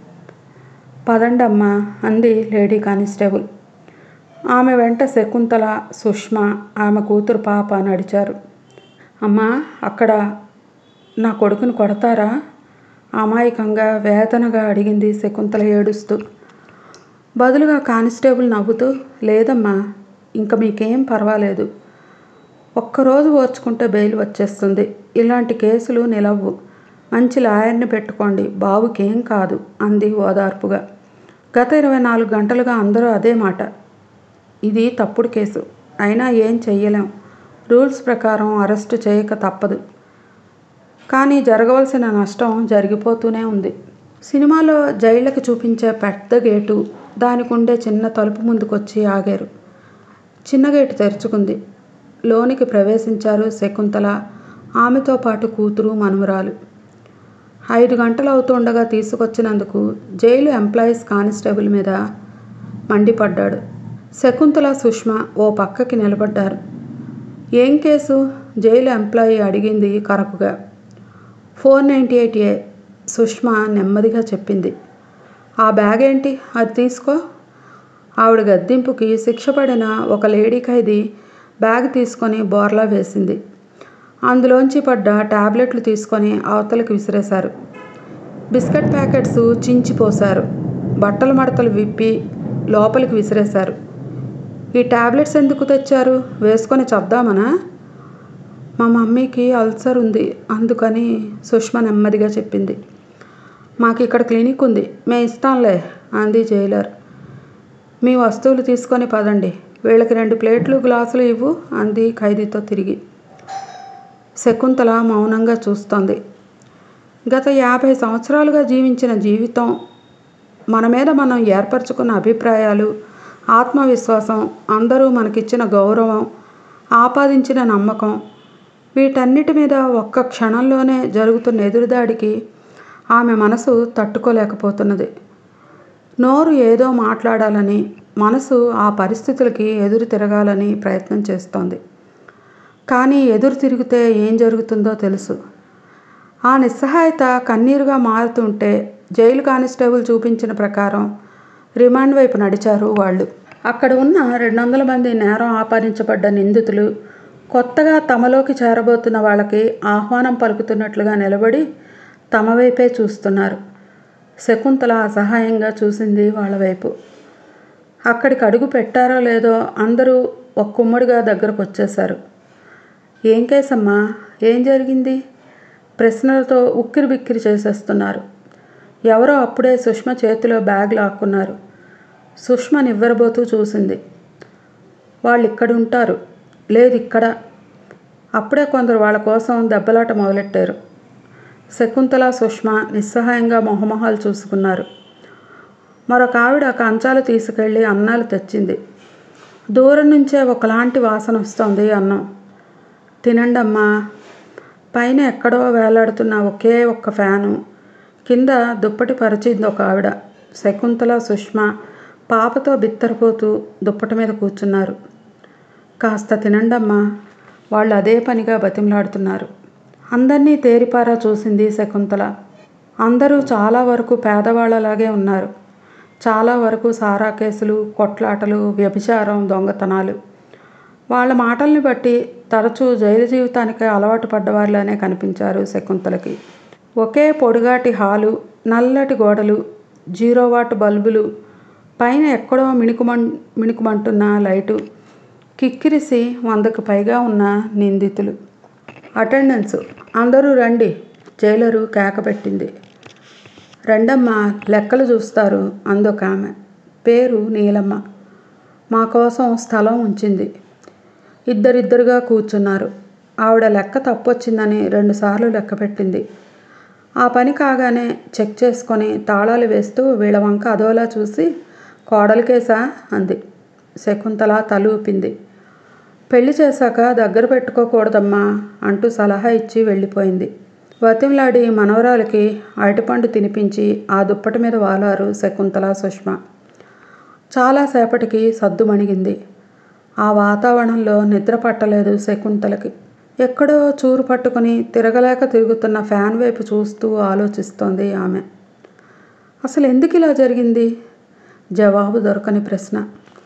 D: పదండమ్మా అంది లేడీ కానిస్టేబుల్ ఆమె వెంట శకుంతల సుష్మ ఆమె కూతురు పాప నడిచారు అమ్మా అక్కడ నా కొడుకుని కొడతారా అమాయకంగా వేదనగా అడిగింది శకుంతల ఏడుస్తూ బదులుగా కానిస్టేబుల్ నవ్వుతూ లేదమ్మా ఇంకా మీకేం పర్వాలేదు ఒక్కరోజు ఓర్చుకుంటే బెయిల్ వచ్చేస్తుంది ఇలాంటి కేసులు నిలవ్వు మంచి లాయర్ని పెట్టుకోండి బాబుకేం కాదు అంది ఓదార్పుగా గత ఇరవై నాలుగు గంటలుగా అందరూ అదే మాట ఇది తప్పుడు కేసు అయినా ఏం చెయ్యలేం రూల్స్ ప్రకారం అరెస్టు చేయక తప్పదు కానీ జరగవలసిన నష్టం జరిగిపోతూనే ఉంది సినిమాలో జైళ్ళకి చూపించే పెద్ద గేటు దానికి ఉండే చిన్న తలుపు ముందుకొచ్చి ఆగారు చిన్న గేటు తెరుచుకుంది లోనికి ప్రవేశించారు శకుంతల ఆమెతో పాటు కూతురు మనుమరాలు ఐదు గంటలు అవుతుండగా తీసుకొచ్చినందుకు జైలు ఎంప్లాయీస్ కానిస్టేబుల్ మీద మండిపడ్డాడు శకుంతల సుష్మ ఓ పక్కకి నిలబడ్డారు ఏం కేసు జైలు ఎంప్లాయీ అడిగింది కరపుగా four ninety eight A Sushma నెమ్మదిగా చెప్పింది ఆ బ్యాగ్ ఏంటి అది తీసుకో ఆవిడ గద్దింపుకి శిక్ష పడిన ఒక లేడీ ఖైదీ బ్యాగ్ తీసుకొని బోర్లా వేసింది అందులోంచి పడ్డ టాబ్లెట్లు తీసుకొని అవతలకి విసిరేశారు బిస్కెట్ ప్యాకెట్స్ చించిపోశారు బట్టల మడతలు విప్పి లోపలికి విసిరేశారు ఈ టాబ్లెట్స్ ఎందుకు తెచ్చారు వేసుకొని చెప్దామనా మా మమ్మీకి అల్సర్ ఉంది అందుకని సుష్మ నెమ్మదిగా చెప్పింది మాకు ఇక్కడ క్లినిక్ ఉంది మే ఇస్తాంలే అంది జైలర్ మీ వస్తువులు తీసుకొని పదండి వీళ్ళకి రెండు ప్లేట్లు గ్లాసులు ఇవ్వు అంది ఖైదీతో తిరిగి శకుంతల మౌనంగా చూస్తోంది గత యాభై సంవత్సరాలుగా జీవించిన జీవితం మన మీద మనం ఏర్పరచుకున్న అభిప్రాయాలు ఆత్మవిశ్వాసం అందరూ మనకిచ్చిన గౌరవం ఆపాదించిన నమ్మకం వీటన్నిటి మీద ఒక్క క్షణంలోనే జరుగుతున్న ఎదురుదాడికి ఆమె మనసు తట్టుకోలేకపోతున్నది నోరు ఏదో మాట్లాడాలని మనసు ఆ పరిస్థితులకి ఎదురు తిరగాలని ప్రయత్నం చేస్తోంది కానీ ఎదురు తిరిగితే ఏం జరుగుతుందో తెలుసు ఆ నిస్సహాయత కన్నీరుగా మారుతుంటే జైలు కానిస్టేబుల్ చూపించిన ప్రకారం రిమాండ్ వైపు నడిచారు వాళ్ళు అక్కడ ఉన్న రెండు వందల మంది నేరం ఆపాదించబడ్డ నిందితులు కొత్తగా తమలోకి చేరబోతున్న వాళ్ళకి ఆహ్వానం పలుకుతున్నట్లుగా నిలబడి తమ వైపే చూస్తున్నారు శకుంతల అసహాయంగా చూసింది వాళ్ళ వైపు అక్కడికి అడుగు పెట్టారో లేదో అందరూ ఒక్కుమ్మడిగా దగ్గరకు వచ్చేశారు ఏం కేసమ్మా ఏం జరిగింది ప్రశ్నలతో ఉక్కిరి బిక్కిరి చేసేస్తున్నారు ఎవరో అప్పుడే సుష్మ చేతిలో బ్యాగ్ లాక్కున్నారు సుష్మ నివ్వెరబోతూ చూసింది వాళ్ళు ఇక్కడ ఉంటారు లేదు ఇక్కడ అప్పుడే కొందరు వాళ్ళ కోసం దెబ్బలాట మొదలెట్టారు శకుంతల సుష్మ నిస్సహాయంగా మొహమొహాలు చూసుకున్నారు మరొక ఆవిడ కంచాలు తీసుకెళ్ళి అన్నాలు తెచ్చింది దూరం నుంచే ఒకలాంటి వాసన వస్తోంది అన్నం తినండమ్మా పైన ఎక్కడో వేలాడుతున్న ఒకే ఒక్క ఫ్యాను కింద దుప్పటి పరిచింది ఒక ఆవిడ శకుంతల సుష్మ పాపతో బిత్తరపోతూ దుప్పటి మీద కూర్చున్నారు కాస్త తినండమ్మా వాళ్ళు అదే పనిగా బతిమలాడుతున్నారు అందరినీ తేరిపారా చూసింది శకుంతల అందరూ చాలా వరకు పేదవాళ్ళలాగే ఉన్నారు చాలా వరకు సారా కేసులు కొట్లాటలు వ్యభిచారం దొంగతనాలు వాళ్ళ మాటల్ని బట్టి తరచూ జైలు జీవితానికి అలవాటు పడ్డవారిలానే కనిపించారు శకుంతలకి ఒకే పొడుగాటి హాలు నల్లటి గోడలు జీరో వాట్ బల్బులు పైన ఎక్కడో మిణుకుమం మిణుకుమంటున్న లైటు కిక్కిరిసి వందకు పైగా ఉన్న నిందితులు అటెండెన్స్ అందరూ రండి జైలరు కేక పెట్టింది రెండమ్మ లెక్కలు చూస్తారు అందొక ఆమె పేరు నీలమ్మ మా కోసం స్థలం ఉంచింది ఇద్దరిద్దరుగా కూర్చున్నారు ఆవిడ లెక్క తప్పొచ్చిందని రెండుసార్లు లెక్క పెట్టింది ఆ పని కాగానే చెక్ చేసుకొని తాళాలు వేస్తూ వీళ్ళ వంక అదోలా చూసి కోడలికేసా అంది శకుంతల తల ఊపింది పెళ్లి చేశాక దగ్గర పెట్టుకోకూడదమ్మా అంటూ సలహా ఇచ్చి వెళ్ళిపోయింది వతిమలాడి మనవరాలకి అరటిపండు తినిపించి ఆ దుప్పటి మీద వాలారు శకుంతల సుష్మ చాలాసేపటికి సద్దుమణిగింది ఆ వాతావరణంలో నిద్ర పట్టలేదు శకుంతలకి ఎక్కడో చూరు పట్టుకుని తిరగలేక తిరుగుతున్న ఫ్యాన్ వైపు చూస్తూ ఆలోచిస్తోంది ఆమె అసలు ఎందుకు ఇలా జరిగింది జవాబు దొరకని ప్రశ్న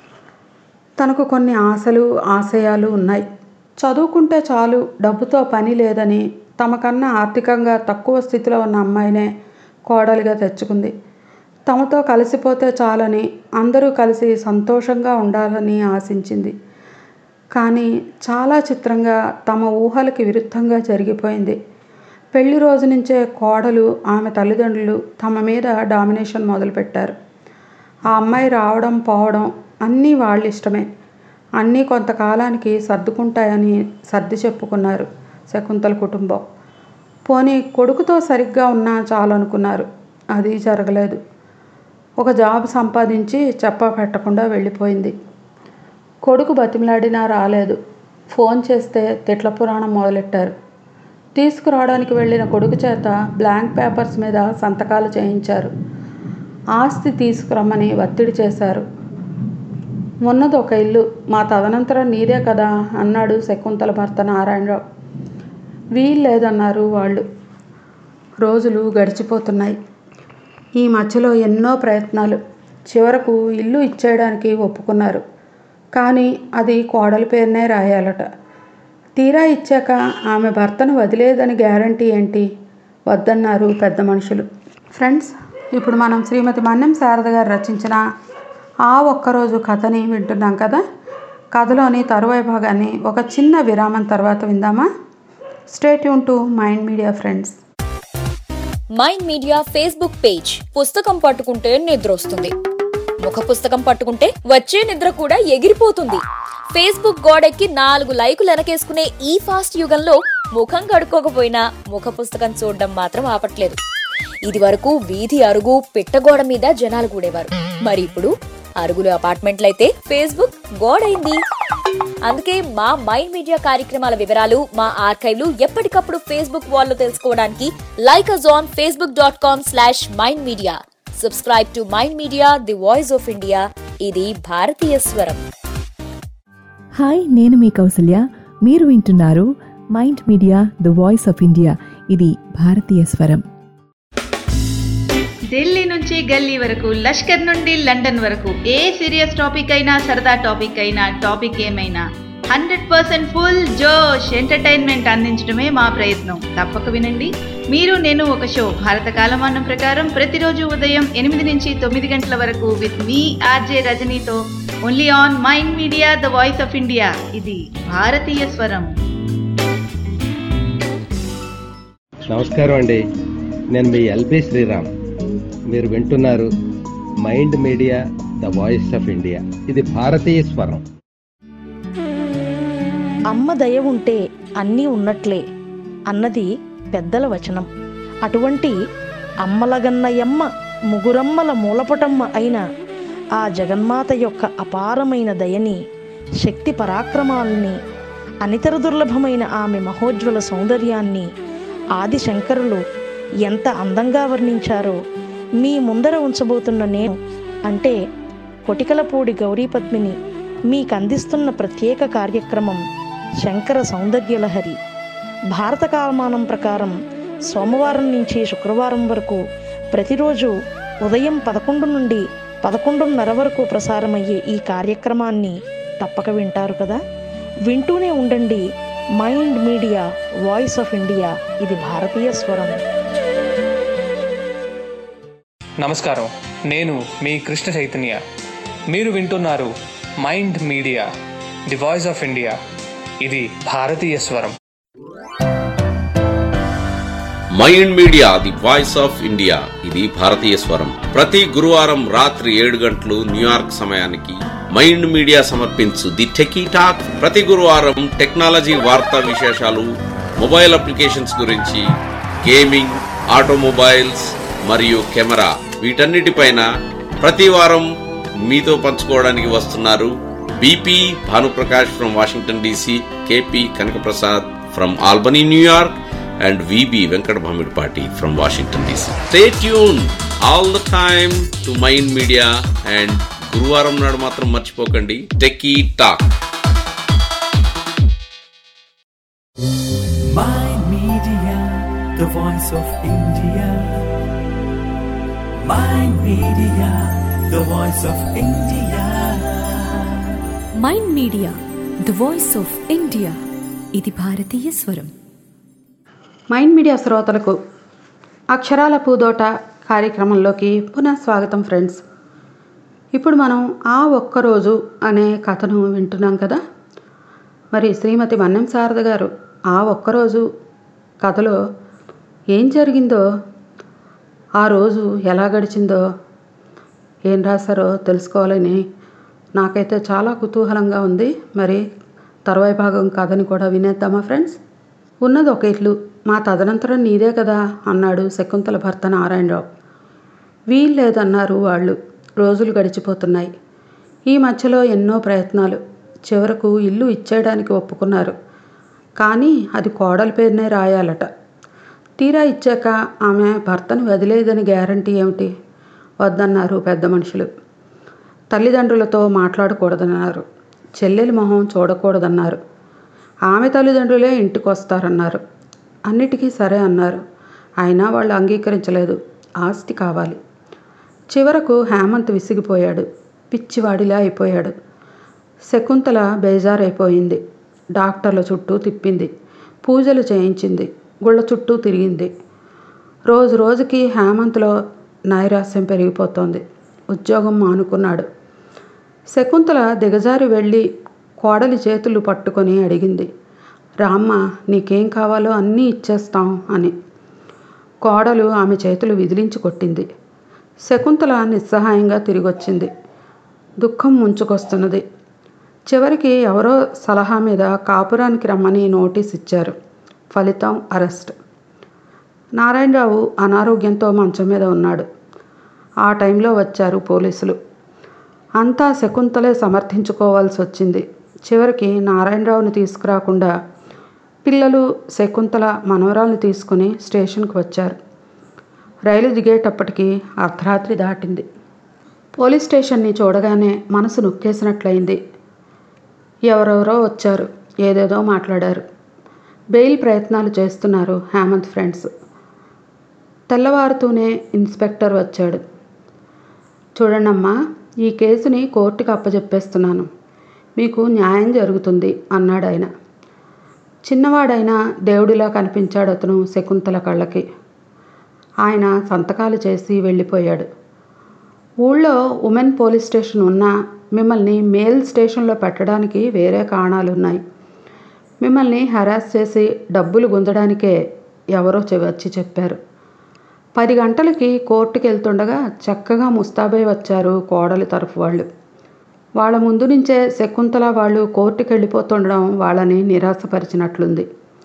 D: తనకు కొన్ని ఆశలు ఆశయాలు ఉన్నాయి చదువుకుంటే చాలు డబ్బుతో పని లేదని తమకన్నా ఆర్థికంగా తక్కువ స్థితిలో ఉన్న అమ్మాయినే కోడలిగా తెచ్చుకుంది తమతో కలిసిపోతే చాలని అందరూ కలిసి సంతోషంగా ఉండాలని ఆశించింది కానీ చాలా చిత్రంగా తమ ఊహలకి విరుద్ధంగా జరిగిపోయింది పెళ్లి రోజు నుంచే కోడలు ఆమె తల్లిదండ్రులు తమ మీద డామినేషన్ మొదలుపెట్టారు ఆ అమ్మాయి రావడం పోవడం అన్నీ వాళ్ళ ఇష్టమే అన్నీ కొంతకాలానికి సర్దుకుంటాయని సర్ది చెప్పుకున్నారు శకుంతల కుటుంబం పోనీ కొడుకుతో సరిగ్గా ఉన్నా చాలనుకున్నారు అది జరగలేదు ఒక జాబ్ సంపాదించి చెప్పా పెట్టకుండా వెళ్ళిపోయింది కొడుకు బతిమలాడినా రాలేదు ఫోన్ చేస్తే తిట్ల పురాణం మొదలెట్టారు తీసుకురావడానికి వెళ్ళిన కొడుకు చేత బ్లాంక్ పేపర్స్ మీద సంతకాలు చేయించారు ఆస్తి తీసుకురమ్మని ఒత్తిడి చేశారు ఉన్నది ఒక ఇల్లు మా తదనంతరం నీదే కదా అన్నాడు శకుంతల భర్త నారాయణరావు వీలు లేదన్నారు వాళ్ళు రోజులు గడిచిపోతున్నాయి ఈ మధ్యలో ఎన్నో ప్రయత్నాలు చివరకు ఇల్లు ఇచ్చేయడానికి ఒప్పుకున్నారు కానీ అది కోడలి పేరునే రాయాలట తీరా ఇచ్చాక ఆమె భర్తను వదిలేదని గ్యారంటీ ఏంటి వద్దన్నారు పెద్ద మనుషులు ఫ్రెండ్స్ ఇప్పుడు మనం శ్రీమతి మన్యం శారద గారు రచించిన ఆ ఒక్కరోజు కథని వింటున్నాం కదా కథలోని తరువాయి భాగాన్ని ఒక చిన్న విరామం తర్వాత విందామా stay tune to mind Media friends
E: Mind Media Facebook page పుస్తకం పట్టుకుంటే నిద్ర వస్తుంది ముఖ పుస్తకం పట్టుకుంటే వచ్చే నిద్ర కూడా ఎగిరిపోతుంది ఫేస్బుక్ గోడెక్కి నాలుగు లైకులు వెనకేసుకునే ఈ ఫాస్ట్ యుగంలో ముఖం కడుక్కోకపోయినా ముఖ పుస్తకం చూడడం మాత్రం ఆపట్లేదు ఇది వరకు వీధి అరుగు పిట్టగోడ మీద జనాలు కూడేవారు మరి ఇప్పుడు అరుగులు అపార్ట్మెంట్లయితే ఫేస్బుక్ గోడైంది అందుకే మా మైండ్ మీడియా కార్యక్రమాల వివరాలు మా ఆర్కైవ్లు ఎప్పటికప్పుడు ఫేస్బుక్ వాల్లో తెలుసుకోవడానికి like us on Facebook dot com slash mind media subscribe to mind media the voice of India ఇది భారతీయ స్వరం
O: హాయ్ నేను మీ కౌసల్య మీరు వింటున్నారు Mind Media the voice of India ఇది భారతీయ స్వరం
P: ఢిల్లీ నుంచి గల్లీ వరకు లష్కర్ నుండి లండన్ వరకు ఏ సీరియస్ టాపిక్ అయినా సరదా టాపిక్ అయినా టాపిక్ ఏమైనా హండ్రెడ్ పర్సెంట్ ఫుల్ జోష్ ఎంటర్టైన్మెంట్ అందించడమే మా ప్రయత్నం తప్పక వినండి మీరు నేను ఒక షో భారత కాలమానం ప్రకారం ప్రతిరోజు ఉదయం ఎనిమిది నుంచి తొమ్మిది గంటల వరకు విత్ మీ ఆర్జే రజనీతో only on Mind Media the voice of India ఇది భారతీయ స్వరం
Q: నమస్కారం అండి నేను మీ ఎల్బి శ్రీరామ్ మీరు వింటున్నారు Mind Media the voice of India ఇది భారతీయ స్వరం
R: అమ్మ దయ ఉంటే అన్నీ ఉన్నట్లే అన్నది పెద్దల వచనం అటువంటి అమ్మలగన్నయమ్మ ముగురమ్మల మూలపటమ్మ అయిన ఆ జగన్మాత యొక్క అపారమైన దయని శక్తి పరాక్రమాలని అనితర దుర్లభమైన ఆమె మహోజ్వల సౌందర్యాన్ని ఆది శంకరులు ఎంత అందంగా వర్ణించారో మీ ముందర ఉంచబోతున్న నేను అంటే కొటికలపూడి గౌరీపద్మిని మీకు అందిస్తున్న ప్రత్యేక కార్యక్రమం శంకర సౌందర్యలహరి భారత కాలమానం ప్రకారం సోమవారం నుంచి శుక్రవారం వరకు ప్రతిరోజు ఉదయం పదకొండు నుండి పదకొండున్నర వరకు ప్రసారమయ్యే ఈ కార్యక్రమాన్ని తప్పక వింటారు కదా వింటూనే ఉండండి Mind Media voice of India ఇది భారతీయ స్వరం
S: నమస్కారం నేను మీ కృష్ణ చైతన్య మీరు వింటున్నారు Mind media the voice of India ఇది భారతీయ స్వరం
T: Mind media the voice of India ఇది భారతీయ స్వరం ప్రతి గురువారం రాత్రి ఏడు గంటలు న్యూయార్క్ సమయానికి మైండ్ మీడియా సమర్పించు ది టెకీ టాక్ ప్రతి గురువారం టెక్నాలజీ వార్తా విశేషాలు మొబైల్ అప్లికేషన్స్ గురించి గేమింగ్ ఆటోమొబైల్స్ మరియు కెమెరా వీటన్నిటిపైన ప్రతి వారం మీతో పంచుకోవడానికి వస్తున్నారు BP Bhanuprakash from Washington DC KP Kanakaprasad from Albany New York and VB Venkat Bhamidpati from Washington DC. Stay tuned all the time to Mind Media and గురువారం నాడు మాత్రం మర్చిపోకండి techie talk
A: Mind Media, the voice of India. Mind Media, the voice of India.
B: Mind Media the voice of India ఇది భారతీయ స్వరం
D: Mind media శ్రోతలకు అక్షరాల పూదోట కార్యక్రమంలోకి పునః స్వాగతం ఫ్రెండ్స్ ఇప్పుడు మనం ఆ ఒక్కరోజు అనే కథను వింటున్నాం కదా మరి శ్రీమతి మన్నెం శారద గారు ఆ ఒక్కరోజు కథలో ఏం జరిగిందో ఆ రోజు ఎలా గడిచిందో ఏం రాశారో తెలుసుకోవాలని నాకైతే చాలా కుతూహలంగా ఉంది మరి తర్వాయి భాగం కథని కూడా వినేద్దామా ఫ్రెండ్స్ ఉన్నది ఒక ఇల్లు మా తదనంతరం నీదే కదా అన్నాడు శకుంతల భర్త నారాయణరావు వీల్లేదన్నారు వాళ్ళు రోజులు గడిచిపోతున్నాయి ఈ మధ్యలో ఎన్నో ప్రయత్నాలు చివరకు ఇల్లు ఇచ్చేయడానికి ఒప్పుకున్నారు కానీ అది కోడల పేరునే రాయాలట తీరా ఇచ్చాక ఆమె భర్తను వదిలేదని గ్యారంటీ ఏమిటి వద్దన్నారు పెద్ద మనుషులు తల్లిదండ్రులతో మాట్లాడకూడదన్నారు చెల్లెలి మొహం చూడకూడదన్నారు ఆమె తల్లిదండ్రులే ఇంటికి వస్తారన్నారు అన్నిటికీ సరే అన్నారు అయినా వాళ్ళు అంగీకరించలేదు ఆస్తి కావాలి చివరకు హేమంత్ విసిగిపోయాడు పిచ్చివాడిలా అయిపోయాడు శకుంతల బేజారైపోయింది డాక్టర్ల చుట్టూ తిప్పింది పూజలు చేయించింది గుళ్ళ చుట్టూ తిరిగింది రోజు రోజుకి హేమంత్లో నైరాస్యం పెరిగిపోతోంది ఉద్యోగం మానుకున్నాడు శకుంతల దిగజారి వెళ్ళి కోడలి చేతులు పట్టుకొని అడిగింది రామ్మ నీకేం కావాలో అన్నీ ఇచ్చేస్తాం అని కోడలు ఆమె చేతులు విదిలించి కొట్టింది శకుంతల నిస్సహాయంగా తిరిగొచ్చింది దుఃఖం ముంచుకొస్తున్నది చివరికి ఎవరో సలహా మీద కాపురానికి రమ్మని నోటీస్ ఇచ్చారు ఫలితం అరెస్ట్ నారాయణరావు అనారోగ్యంతో మంచం మీద ఉన్నాడు ఆ టైంలో వచ్చారు పోలీసులు అంతా శకుంతలే సమర్థించుకోవాల్సి వచ్చింది చివరికి నారాయణరావుని తీసుకురాకుండా పిల్లలు శకుంతల మనవరాల్ని తీసుకుని స్టేషన్కి వచ్చారు రైలు దిగేటప్పటికి అర్ధరాత్రి దాటింది పోలీస్ స్టేషన్ని చూడగానే మనసు నొక్కేసినట్లయింది ఎవరెవరో వచ్చారు ఏదేదో మాట్లాడారు బెయిల్ ప్రయత్నాలు చేస్తున్నారు హేమంత్ ఫ్రెండ్స్ తెల్లవారుతూనే ఇన్స్పెక్టర్ వచ్చాడు చూడండమ్మా ఈ కేసుని కోర్టుకు అప్పజెప్పేస్తున్నాను మీకు న్యాయం జరుగుతుంది అన్నాడు ఆయన చిన్నవాడైనా దేవుడిలా కనిపించాడు అతను శకుంతల కళ్ళకి ఆయన సంతకాలు చేసి వెళ్ళిపోయాడు ఊళ్ళో ఉమెన్ పోలీస్ స్టేషన్ ఉన్నా మిమ్మల్ని మేల్ స్టేషన్లో పెట్టడానికి వేరే కారణాలు ఉన్నాయి మిమ్మల్ని హరాస్ చేసి డబ్బులు గుంజడానికే ఎవరో చె- వచ్చి చెప్పారు పది గంటలకి కోర్టుకి వెళ్తుండగా చక్కగా ముస్తాబై వచ్చారు కోడలి తరఫు వాళ్ళు వాళ్ళ ముందు నుంచే శకుంతల వాళ్ళు కోర్టుకి వెళ్ళిపోతుండడం వాళ్ళని నిరాశపరిచినట్లుంది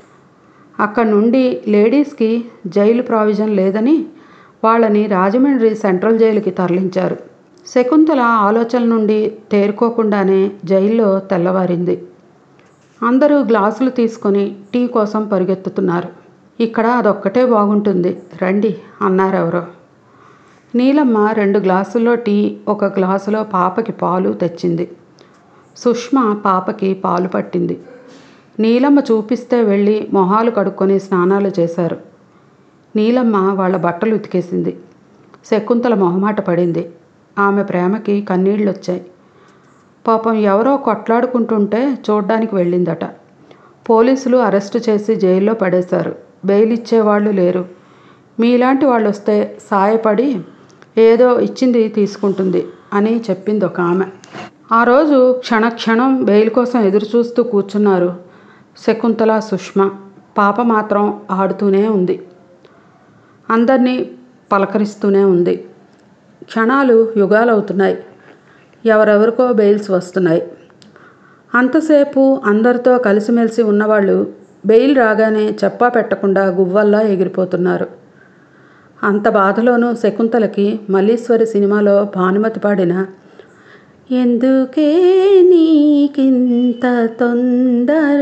D: అక్కడ నుండి లేడీస్కి జైలు ప్రావిజన్ లేదని వాళ్ళని రాజమండ్రి సెంట్రల్ జైలుకి తరలించారు శకుంతల ఆలోచన నుండి తేరుకోకుండానే జైల్లో తెల్లవారింది అందరూ గ్లాసులు తీసుకొని టీ కోసం పరిగెత్తుతున్నారు ఇక్కడ అదొక్కటే బాగుంటుంది రండి అన్నారు ఎవరో నీలమ్మ రెండు గ్లాసుల్లో టీ ఒక గ్లాసులో పాపకి పాలు తెచ్చింది సుష్మ పాపకి పాలు పట్టింది నీలమ్మ చూపిస్తే వెళ్ళి మొహాలు కడుక్కొని స్నానాలు చేశారు నీలమ్మ వాళ్ళ బట్టలు ఉతికేసింది శకుంతల మొహమాట పడింది ఆమె ప్రేమకి కన్నీళ్ళు వచ్చాయి పాపం ఎవరో కొట్లాడుకుంటుంటే చూడ్డానికి వెళ్ళిందట పోలీసులు అరెస్టు చేసి జైల్లో పడేశారు బెయిల్ ఇచ్చేవాళ్ళు లేరు మీలాంటి వాళ్ళు వస్తే సాయపడి ఏదో ఇచ్చింది తీసుకుంటుంది అని చెప్పింది ఒక ఆమె ఆ రోజు క్షణక్షణం బెయిల్ కోసం ఎదురు చూస్తూ కూర్చున్నారు శకుంతల సుష్మ పాప మాత్రం ఆడుతూనే ఉంది అందరినీ పలకరిస్తూనే ఉంది క్షణాలు యుగాలవుతున్నాయి ఎవరెవరికో బెయిల్స్ వస్తున్నాయి అంతసేపు అందరితో కలిసిమెలిసి ఉన్నవాళ్ళు బెయిల్ రాగానే చెప్పా పెట్టకుండా గువ్వల్లా ఎగిరిపోతున్నారు అంత బాధలోనూ శకుంతలకి మల్లీశ్వరి సినిమాలో భానుమతి పాడిన ఎందుకే నీకింత తొందర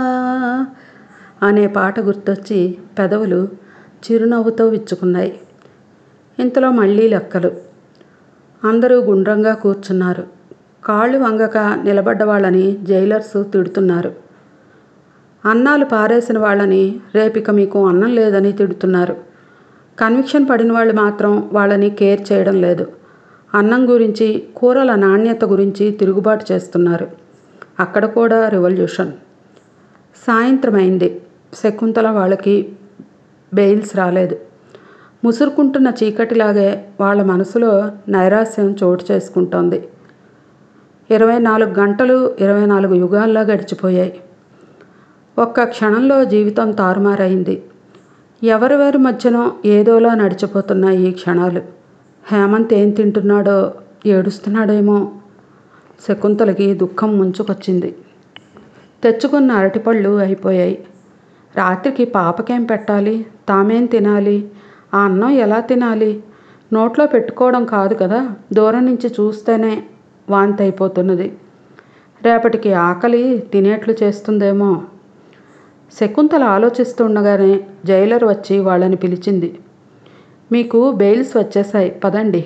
D: అనే పాట గుర్తొచ్చి పెదవులు చిరునవ్వుతో విచ్చుకున్నాయి ఇంతలో మళ్ళీ లెక్కలు అందరూ గుండ్రంగా కూర్చున్నారు కాళ్ళు వంగక నిలబడ్డ వాళ్ళని జైలర్స్ తిడుతున్నారు అన్నాలు పారేసిన వాళ్ళని రేపిక మీకు అన్నం లేదని తిడుతున్నారు కన్విక్షన్ పడిన వాళ్ళు మాత్రం వాళ్ళని కేర్ చేయడం లేదు అన్నం గురించి కూరల నాణ్యత గురించి తిరుగుబాటు చేస్తున్నారు అక్కడ కూడా రివల్యూషన్ సాయంత్రం అయింది శకుంతల వాళ్ళకి బెయిల్స్ రాలేదు ముసురుకుంటున్న చీకటిలాగే వాళ్ళ మనసులో నైరాస్యం చోటు చేసుకుంటోంది ఇరవై నాలుగు గంటలు ఇరవై నాలుగు యుగాల్లా గడిచిపోయాయి ఒక్క క్షణంలో జీవితం తారుమారైంది ఎవరెవరి మధ్యనో ఏదోలా నడిచిపోతున్నాయి ఈ క్షణాలు హేమంత్ ఏం తింటున్నాడో ఏడుస్తున్నాడేమో శకుంతలకి దుఃఖం ముంచుకొచ్చింది తెచ్చుకున్న అరటిపళ్ళు అయిపోయాయి రాత్రికి పాపకేం పెట్టాలి తామేం తినాలి ఆ అన్నం ఎలా తినాలి నోట్లో పెట్టుకోవడం కాదు కదా దూరం నుంచి చూస్తేనే వాంతి అయిపోతున్నది రేపటికి ఆకలి తినేట్లు చేస్తుందేమో శకుంతల ఆలోచిస్తుండగానే జైలర్ వచ్చి వాళ్ళని పిలిచింది మీకు బెయిల్స్ వచ్చేసాయి పదండి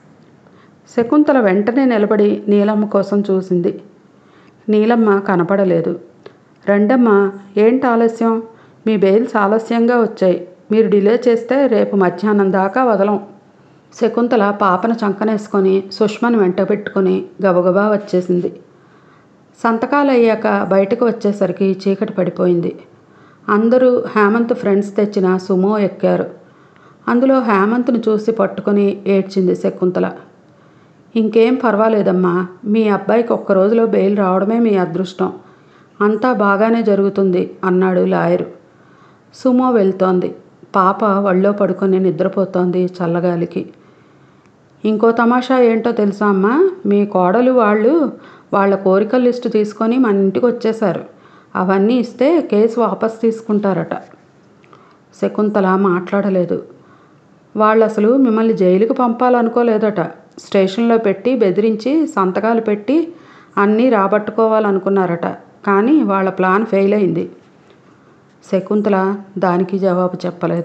D: శకుంతల వెంటనే నిలబడి నీలమ్మ కోసం చూసింది నీలమ్మ కనపడలేదు రెండమ్మ ఏంటి ఆలస్యం మీ బెయిల్స్ ఆలస్యంగా వచ్చాయి మీరు డిలే చేస్తే రేపు మధ్యాహ్నం దాకా వదలం శకుంతల పాపను చంకనేసుకొని సుష్మను వెంట పెట్టుకొని గబగబా వచ్చేసింది సంతకాలు అయ్యాక బయటకు వచ్చేసరికి చీకటి పడిపోయింది అందరూ హేమంత్ ఫ్రెండ్స్ తెచ్చిన సుమో ఎక్కారు అందులో హేమంత్ను చూసి పట్టుకొని ఏడ్చింది శకుంతల ఇంకేం పర్వాలేదమ్మా మీ అబ్బాయికి ఒక్క రోజులో బెయిల్ రావడమే మీ అదృష్టం అంతా బాగానే జరుగుతుంది అన్నాడు లాయరు సుమో వెళ్తోంది పాప ఒళ్ళో పడుకొని నిద్రపోతోంది చల్లగాలికి ఇంకో తమాషా ఏంటో తెలుసా అమ్మా మీ కోడలు వాళ్ళు వాళ్ళ కోరికల లిస్టు తీసుకొని మన ఇంటికి వచ్చేశారు అవన్నీ ఇస్తే కేసు వాపస్ తీసుకుంటారట శకుంతల మాట్లాడలేదు వాళ్ళు అసలు మిమ్మల్ని జైలుకి పంపాలనుకోలేదట స్టేషన్లో పెట్టి బెదిరించి సంతకాలు పెట్టి అన్నీ రాబట్టుకోవాలనుకున్నారట కానీ వాళ్ళ ప్లాన్ ఫెయిల్ అయింది శకుంతల దానికి జవాబు చెప్పలేదు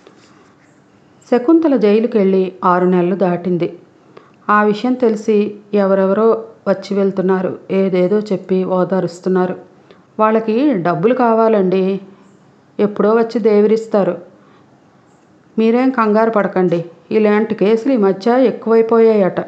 D: శకుంతల జైలుకి వెళ్ళి ఆరు నెలలు దాటింది ఆ విషయం తెలిసి ఎవరెవరో వచ్చి వెళ్తున్నారు ఏదేదో చెప్పి ఓదారుస్తున్నారు వాళ్ళకి డబ్బులు కావాలండి ఎప్పుడో వచ్చి దేవిరిస్తారు మీరేం కంగారు పడకండి ఇలాంటి కేసులు ఈ మధ్య ఎక్కువైపోయాయట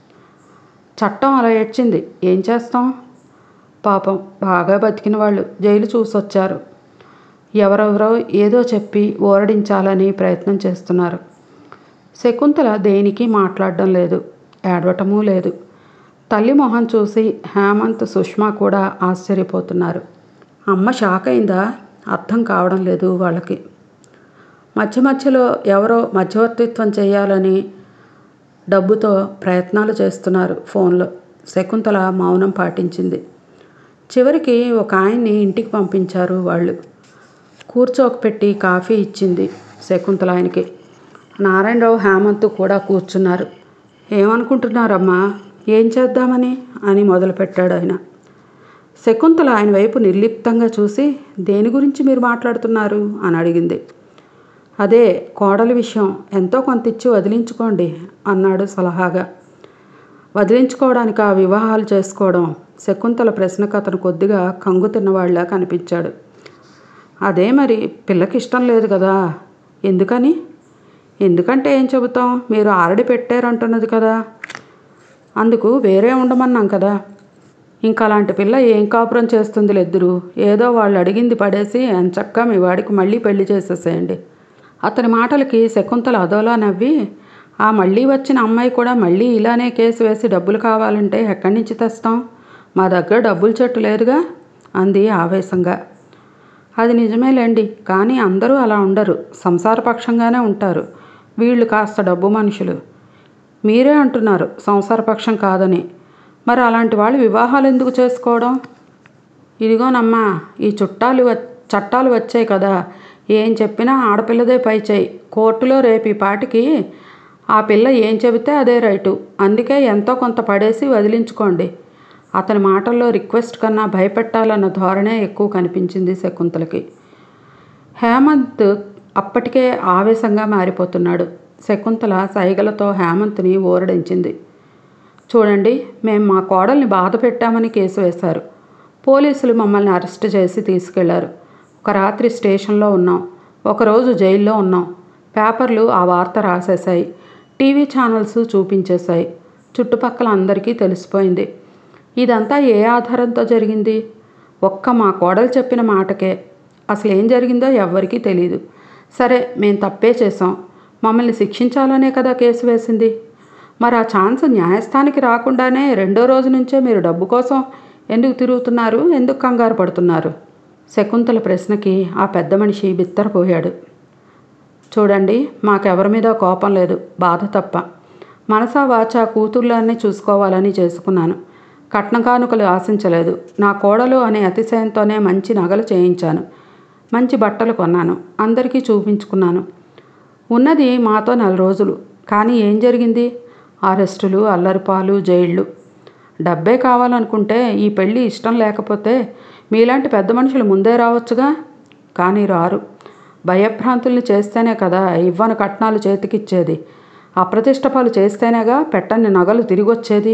D: చట్టం అలా ఏడ్చింది ఏం చేస్తాం పాపం బాగా బతికిన వాళ్ళు జైలు చూసొచ్చారు ఎవరెవరో ఏదో చెప్పి ఓరడించాలని ప్రయత్నం చేస్తున్నారు శకుంతల దేనికి మాట్లాడడం లేదు ఏడవటమూ లేదు తల్లి మొహం చూసి హేమంత్ సుష్మా కూడా ఆశ్చర్యపోతున్నారు అమ్మ షాక్ అయిందా అర్థం కావడం లేదు వాళ్ళకి మధ్య మధ్యలో ఎవరో మధ్యవర్తిత్వం చేయాలని డబ్బుతో ప్రయత్నాలు చేస్తున్నారు ఫోన్లో శకుంతల మౌనం పాటించింది చివరికి ఒక ఆయన్ని ఇంటికి పంపించారు వాళ్ళు కూర్చోకపెట్టి కాఫీ ఇచ్చింది శకుంతల ఆయనకి నారాయణరావు హేమంత్ కూడా కూర్చున్నారు ఏమనుకుంటున్నారమ్మా ఏం చేద్దామని అని మొదలుపెట్టాడు ఆయన శకుంతల ఆయన వైపు నిర్లిప్తంగా చూసి దేని గురించి మీరు మాట్లాడుతున్నారు అని అడిగింది అదే కోడలి విషయం ఎంతో కొంత ఇచ్చి వదిలించుకోండి అన్నాడు సలహాగా వదిలించుకోవడానికి ఆ వివాహాలు చేసుకోవడం శకుంతల ప్రశ్నకు అతను కొద్దిగా కంగు తిన్నవాళ్ళ కనిపించాడు అదే మరి పిల్లకి ఇష్టం లేదు కదా ఎందుకని ఎందుకంటే ఏం చెబుతాం మీరు ఆరడి పెట్టారంటున్నది కదా అందుకు వేరే ఉండమన్నాం కదా ఇంకా అలాంటి పిల్ల ఏం కాపురం చేస్తుంది ఇద్దరు ఏదో వాళ్ళు అడిగింది పడేసి ఎంచక్కా మీ వాడికి మళ్ళీ పెళ్లి చేసేసేయండి అతని మాటలకి శకుంతల అదోలా నవ్వి ఆ మళ్ళీ వచ్చిన అమ్మాయి కూడా మళ్ళీ ఇలానే కేసు వేసి డబ్బులు కావాలంటే ఎక్కడి నుంచి తెస్తాం మా దగ్గర డబ్బుల చెట్టు లేదుగా అంది ఆవేశంగా అది నిజమేలేండి కానీ అందరూ అలా ఉండరు సంసారపక్షంగానే ఉంటారు వీళ్ళు కాస్త డబ్బు మనుషులు మీరే అంటున్నారు సంసారపక్షం కాదని మరి అలాంటి వాళ్ళు వివాహాలు ఎందుకు చేసుకోవడం ఇదిగోనమ్మా ఈ చుట్టాలు వ- చట్టాలు వచ్చాయి కదా ఏం చెప్పినా ఆడపిల్లదే పై చేయి కోర్టులో రేపు ఈ పాటికి ఆ పిల్ల ఏం చెబితే అదే రైటు అందుకే ఎంతో కొంత పడేసి వదిలించుకోండి అతని మాటల్లో రిక్వెస్ట్ కన్నా భయపెట్టాలన్న ధోరణే ఎక్కువ కనిపించింది శకుంతలకి హేమంత్ అప్పటికే ఆవేశంగా మారిపోతున్నాడు శకుంతల సైగలతో హేమంత్ని ఊరడించింది చూడండి మేము మా కోడల్ని బాధ పెట్టామని కేసు వేశారు పోలీసులు మమ్మల్ని అరెస్ట్ చేసి తీసుకెళ్లారు ఒక రాత్రి స్టేషన్లో ఉన్నాం ఒకరోజు జైల్లో ఉన్నాం పేపర్లు ఆ వార్త రాసేశాయి టీవీ ఛానల్స్ చూపించేశాయి చుట్టుపక్కల అందరికీ తెలిసిపోయింది ఇదంతా ఏ ఆధారంతో జరిగింది ఒక్క మా కోడలు చెప్పిన మాటకే అసలు ఏం జరిగిందో ఎవ్వరికీ తెలియదు సరే మేము తప్పే చేసాం మమ్మల్ని శిక్షించాలనే కదా కేసు వేసింది మరి ఆ ఛాన్స్ న్యాయస్థానికి రాకుండానే రెండో రోజు నుంచే మీరు డబ్బు కోసం ఎందుకు తిరుగుతున్నారు ఎందుకు కంగారు పడుతున్నారు శకుంతల ప్రశ్నకి ఆ పెద్ద మనిషి బిత్తరపోయాడు చూడండి మాకెవరి మీద కోపం లేదు బాధ తప్ప మనసా వాచా కూతుర్లన్నీ చూసుకోవాలని చేసుకున్నాను కట్న కానుకలు ఆశించలేదు నా కోడలు అనే అతిశయంతోనే మంచి నగలు చేయించాను మంచి బట్టలు కొన్నాను అందరికీ చూపించుకున్నాను ఉన్నది మాతో నెల రోజులు కానీ ఏం జరిగింది అరెస్టులు అల్లరిపాలు జైళ్ళు డబ్బే కావాలనుకుంటే ఈ పెళ్ళి ఇష్టం లేకపోతే మీలాంటి పెద్ద మనుషులు ముందే రావచ్చుగా కానీ రారు భయభ్రాంతుల్ని చేస్తేనే కదా ఇవ్వని కట్నాలు చేతికిచ్చేది అప్రతిష్ట పాలు చేస్తేనేగా పెట్టని నగలు తిరిగి వచ్చేది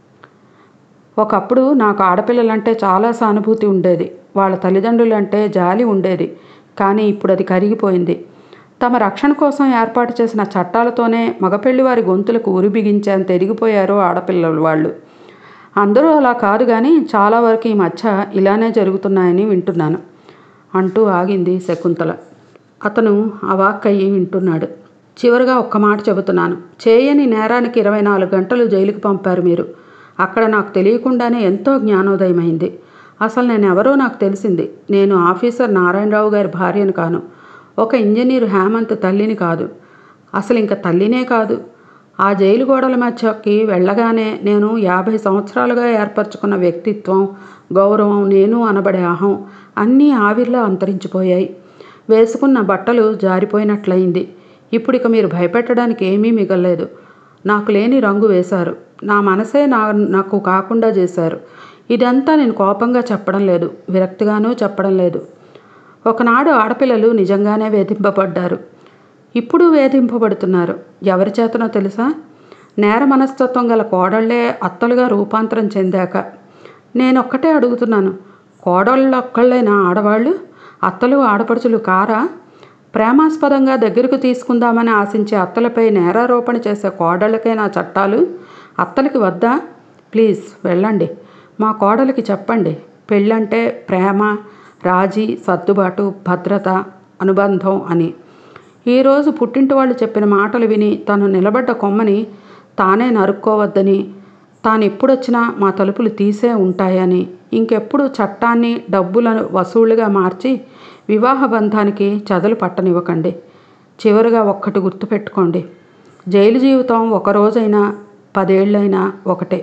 D: ఒకప్పుడు నాకు ఆడపిల్లలంటే చాలా సానుభూతి ఉండేది వాళ్ళ తల్లిదండ్రులంటే జాలి ఉండేది కానీ ఇప్పుడు అది కరిగిపోయింది తమ రక్షణ కోసం ఏర్పాటు చేసిన చట్టాలతోనే మగపెళ్లి వారి గొంతులకు ఉరి బిగించేంత ఎదిగిపోయారు ఆడపిల్లలు వాళ్ళు అందరూ అలా కాదు కానీ చాలా వరకు ఈ మధ్య ఇలానే జరుగుతున్నాయని వింటున్నాను అంటూ ఆగింది శకుంతల అతను అవాక్కయ్యి వింటున్నాడు చివరిగా ఒక్క మాట చెబుతున్నాను చేయని నేరానికి ఇరవై నాలుగు గంటలు జైలుకి పంపారు మీరు అక్కడ నాకు తెలియకుండానే ఎంతో జ్ఞానోదయమైంది అసలు నేను ఎవరో నాకు తెలిసింది నేను ఆఫీసర్ నారాయణరావు గారి భార్యను కాను ఒక ఇంజనీర్ హేమంత్ తల్లిని కాదు అసలు ఇంకా తల్లినే కాదు ఆ జైలు గోడల మధ్యకి వెళ్ళగానే నేను యాభై సంవత్సరాలుగా ఏర్పరచుకున్న వ్యక్తిత్వం గౌరవం నేను అనబడే అహం అన్నీ ఆవిర్లా అంతరించిపోయాయి వేసుకున్న బట్టలు జారిపోయినట్లయింది ఇప్పుడు ఇక మీరు భయపెట్టడానికి ఏమీ మిగల్లేదు నాకు లేని రంగు వేశారు నా మనసే నా నాకు కాకుండా చేశారు ఇదంతా నేను కోపంగా చెప్పడం లేదు విరక్తిగానూ చెప్పడం లేదు ఒకనాడు ఆడపిల్లలు నిజంగానే వేధింపబడ్డారు ఇప్పుడు వేధింపబడుతున్నారు ఎవరి చేతనో తెలుసా నేర మనస్తత్వం గల కోడళ్లే అత్తలుగా రూపాంతరం చెందాక నేను ఒక్కటే అడుగుతున్నాను కోడళ్ళు ఒక్కళ్ళేనా ఆడవాళ్ళు అత్తలు ఆడపడుచులు కారా ప్రేమాస్పదంగా దగ్గరకు తీసుకుందామని ఆశించే అత్తలపై నేరారోపణ చేసే కోడళ్ళకే నా చట్టాలు అత్తలకి వద్దా ప్లీజ్ వెళ్ళండి మా కోడలికి చెప్పండి పెళ్ళంటే ప్రేమ రాజీ సర్దుబాటు భద్రత అనుబంధం అని ఈరోజు పుట్టింటి వాళ్ళు చెప్పిన మాటలు విని తను నిలబడ్డ కొమ్మని తానే నరుక్కోవద్దని తాను ఎప్పుడొచ్చినా మా తలుపులు తీసే ఉంటాయని ఇంకెప్పుడు చట్టాన్ని డబ్బులను వసూళ్లుగా మార్చి వివాహ బంధానికి చదలు పట్టనివ్వకండి చివరిగా ఒక్కటి గుర్తుపెట్టుకోండి జైలు జీవితం ఒక రోజైనా పదేళ్ళైనా ఒకటే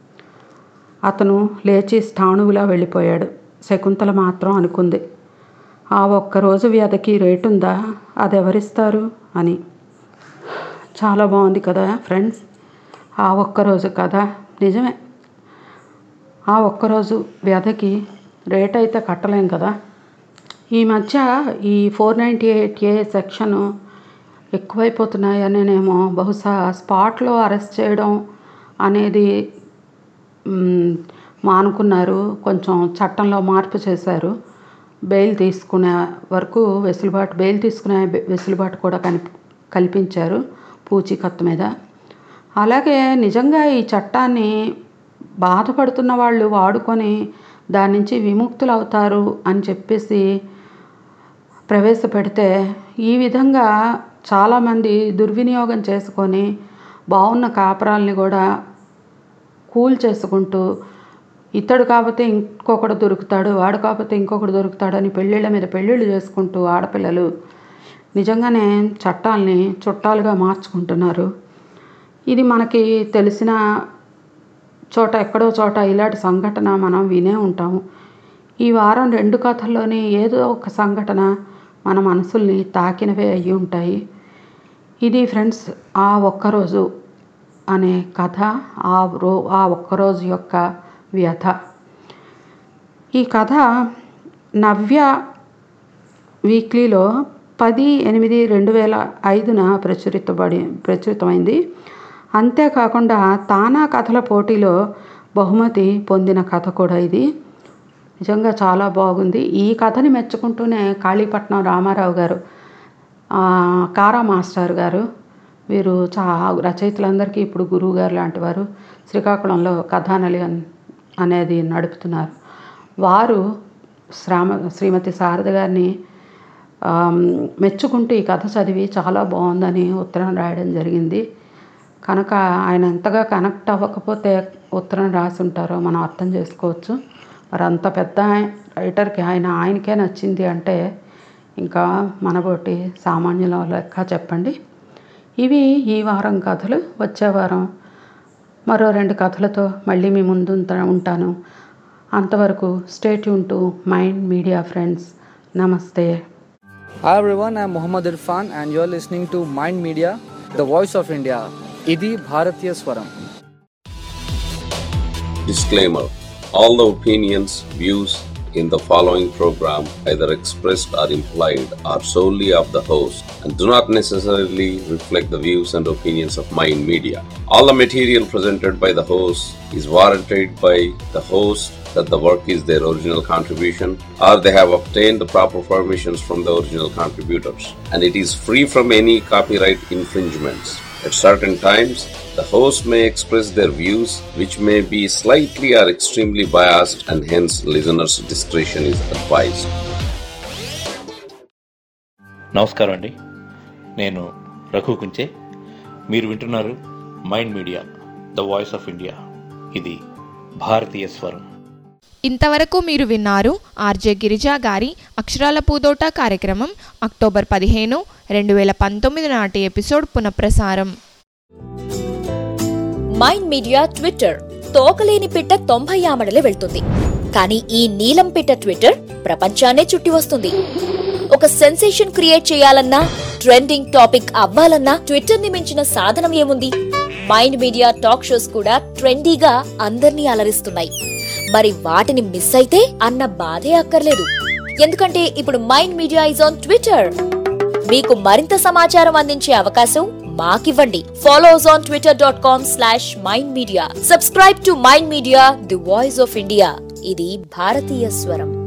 D: అతను లేచి స్థాణువులా వెళ్ళిపోయాడు శకుంతల మాత్రం అనుకుంది ఆ ఒక్కరోజు వ్యధకి రేటుందా అదెవరిస్తారు అని చాలా బాగుంది కదా ఫ్రెండ్స్ ఆ ఒక్కరోజు కదా నిజమే ఆ ఒక్కరోజు వ్యధకి రేట్ అయితే కట్టలేం కదా ఈ మధ్య ఈ four ninety eight A section ఎక్కువైపోతున్నాయనేమో బహుశా స్పాట్లో అరెస్ట్ చేయడం అనేది మ్, మానుకున్నారు కొంచెం చట్టంలో మార్పు చేశారు బెయిల్ తీసుకునే వరకు వెసులుబాటు బెయిల్ తీసుకునే బె- వెసులుబాటు కూడా కనిపి కల్పించారు పూచీకత్తు మీద అలాగే నిజంగా ఈ చట్టాన్ని బాధపడుతున్న వాళ్ళు వాడుకొని దాని నుంచి విముక్తులు అవుతారు అని చెప్పేసి ప్రవేశపెడితే ఈ విధంగా చాలామంది దుర్వినియోగం చేసుకొని బాగున్న కాపురాల్ని కూడా కూల్ చేసుకుంటూ ఇతడు కాకపోతే ఇంకొకడు దొరుకుతాడు వాడు కాకపోతే ఇంకొకడు దొరుకుతాడు అని పెళ్ళిళ్ళ మీద పెళ్ళిళ్ళు చేసుకుంటూ ఆడపిల్లలు నిజంగానే చట్టాల్ని చుట్టాలుగా మార్చుకుంటున్నారు ఇది మనకి తెలిసిన చోట ఎక్కడో చోట ఇలాంటి సంఘటన మనం వినే ఉంటాము ఈ వారం రెండు కథల్లోని ఏదో ఒక సంఘటన మన మనసుల్ని తాకినవే అయి ఉంటాయి ఇది ఫ్రెండ్స్ ఆ ఒక్కరోజు అనే కథ ఆ రో ఆ ఒక్కరోజు యొక్క వ్యథ ఈ కథ నవ్య వీక్లీలో పది ఎనిమిది రెండు వేల ఐదున ప్రచురితబడి ప్రచురితమైంది అంతేకాకుండా తానా కథల పోటీలో బహుమతి పొందిన కథ కూడా ఇది నిజంగా చాలా బాగుంది ఈ కథని మెచ్చుకుంటూనే కాళీపట్నం రామారావు గారు ఆ, కారా మాస్టర్ గారు వీరు చా రచయితలందరికీ ఇప్పుడు గురువు గారు లాంటి వారు శ్రీకాకుళంలో కథానలి అన్- అనేది నడుపుతున్నారు వారు శ్రామ శ్రీమతి శారద గారిని ఆమ్, మెచ్చుకుంటూ ఈ కథ చదివి చాలా బాగుందని ఉత్తరం రాయడం జరిగింది కనుక ఆయన ఎంతగా కనెక్ట్ అవ్వకపోతే ఉత్తరం రాసి ఉంటారో మనం అర్థం చేసుకోవచ్చు మరి అంత పెద్ద ఆయ- రైటర్కి ఆయన ఆయనకే నచ్చింది అంటే ఇంకా మనబోటి సామాన్యుల లెక్క చెప్పండి ఇవి ఈ వారం కథలు వచ్చే వారం మరో రెండు కథలతో మళ్ళీ మీ ముందు ఉంట- ఉంటాను అంతవరకు stay tune to mind Media friends నమస్తే
H: Hi everyone, I'm Muhammad Irfan and you're listening to Mind Media, the voice of India. Idi Bharatiya Swaram.
T: Disclaimer All the opinions, views in the following program, either expressed or implied, are solely of the host and do not necessarily reflect the views and opinions of Mind Media. All the material presented by the host is warranted by the host that the work is their original contribution or they have obtained the proper permissions from the original contributors and it is free from any copyright infringements. At certain times, the host may express their views which may be slightly or extremely biased and hence listeners' discretion is advised.
U: నమస్కారం అండి నేను రఘు కుంచే మీరు వింటున్నారు Mind Media the voice of India ఇది భారతీయ స్వరం
C: ఇంతవరకు మీరు విన్నారు ఆర్జే గిరిజా గారి అక్షరాల పూదోట కార్యక్రమం అక్టోబర్ పదిహేను రెండు వేల పంతొమ్మిది నాటి ఎపిసోడ్ పునఃప్రసారం
E: మైండ్ మీడియా ట్విట్టర్ తోకలేని పిట్ట తొంభై ఆమడలే వెళ్తుంది కానీ ఈ నీలం పిట్ట ట్విట్టర్ ప్రపంచాన్నే చుట్టి వస్తుంది ఒక సెన్సేషన్ క్రియేట్ చేయాలన్నా ట్రెండింగ్ టాపిక్ అవ్వాలన్నా ట్విట్టర్ ని మించిన సాధనం ఏముంది మైండ్ మీడియా టాక్ షోస్ కూడా ట్రెండీగా అందర్నీ అలరిస్తున్నాయి మరి వాటిని మిస్ అయితే అన్న బాధే అక్కర్లేదు ఎందుకంటే ఇప్పుడు mind media is on Twitter మీకు మరింత సమాచారం అందించే అవకాశం మాకివ్వండి follow us on Twitter dot com slash mind media subscribe to mind media the voice of India ఇది భారతీయ స్వరం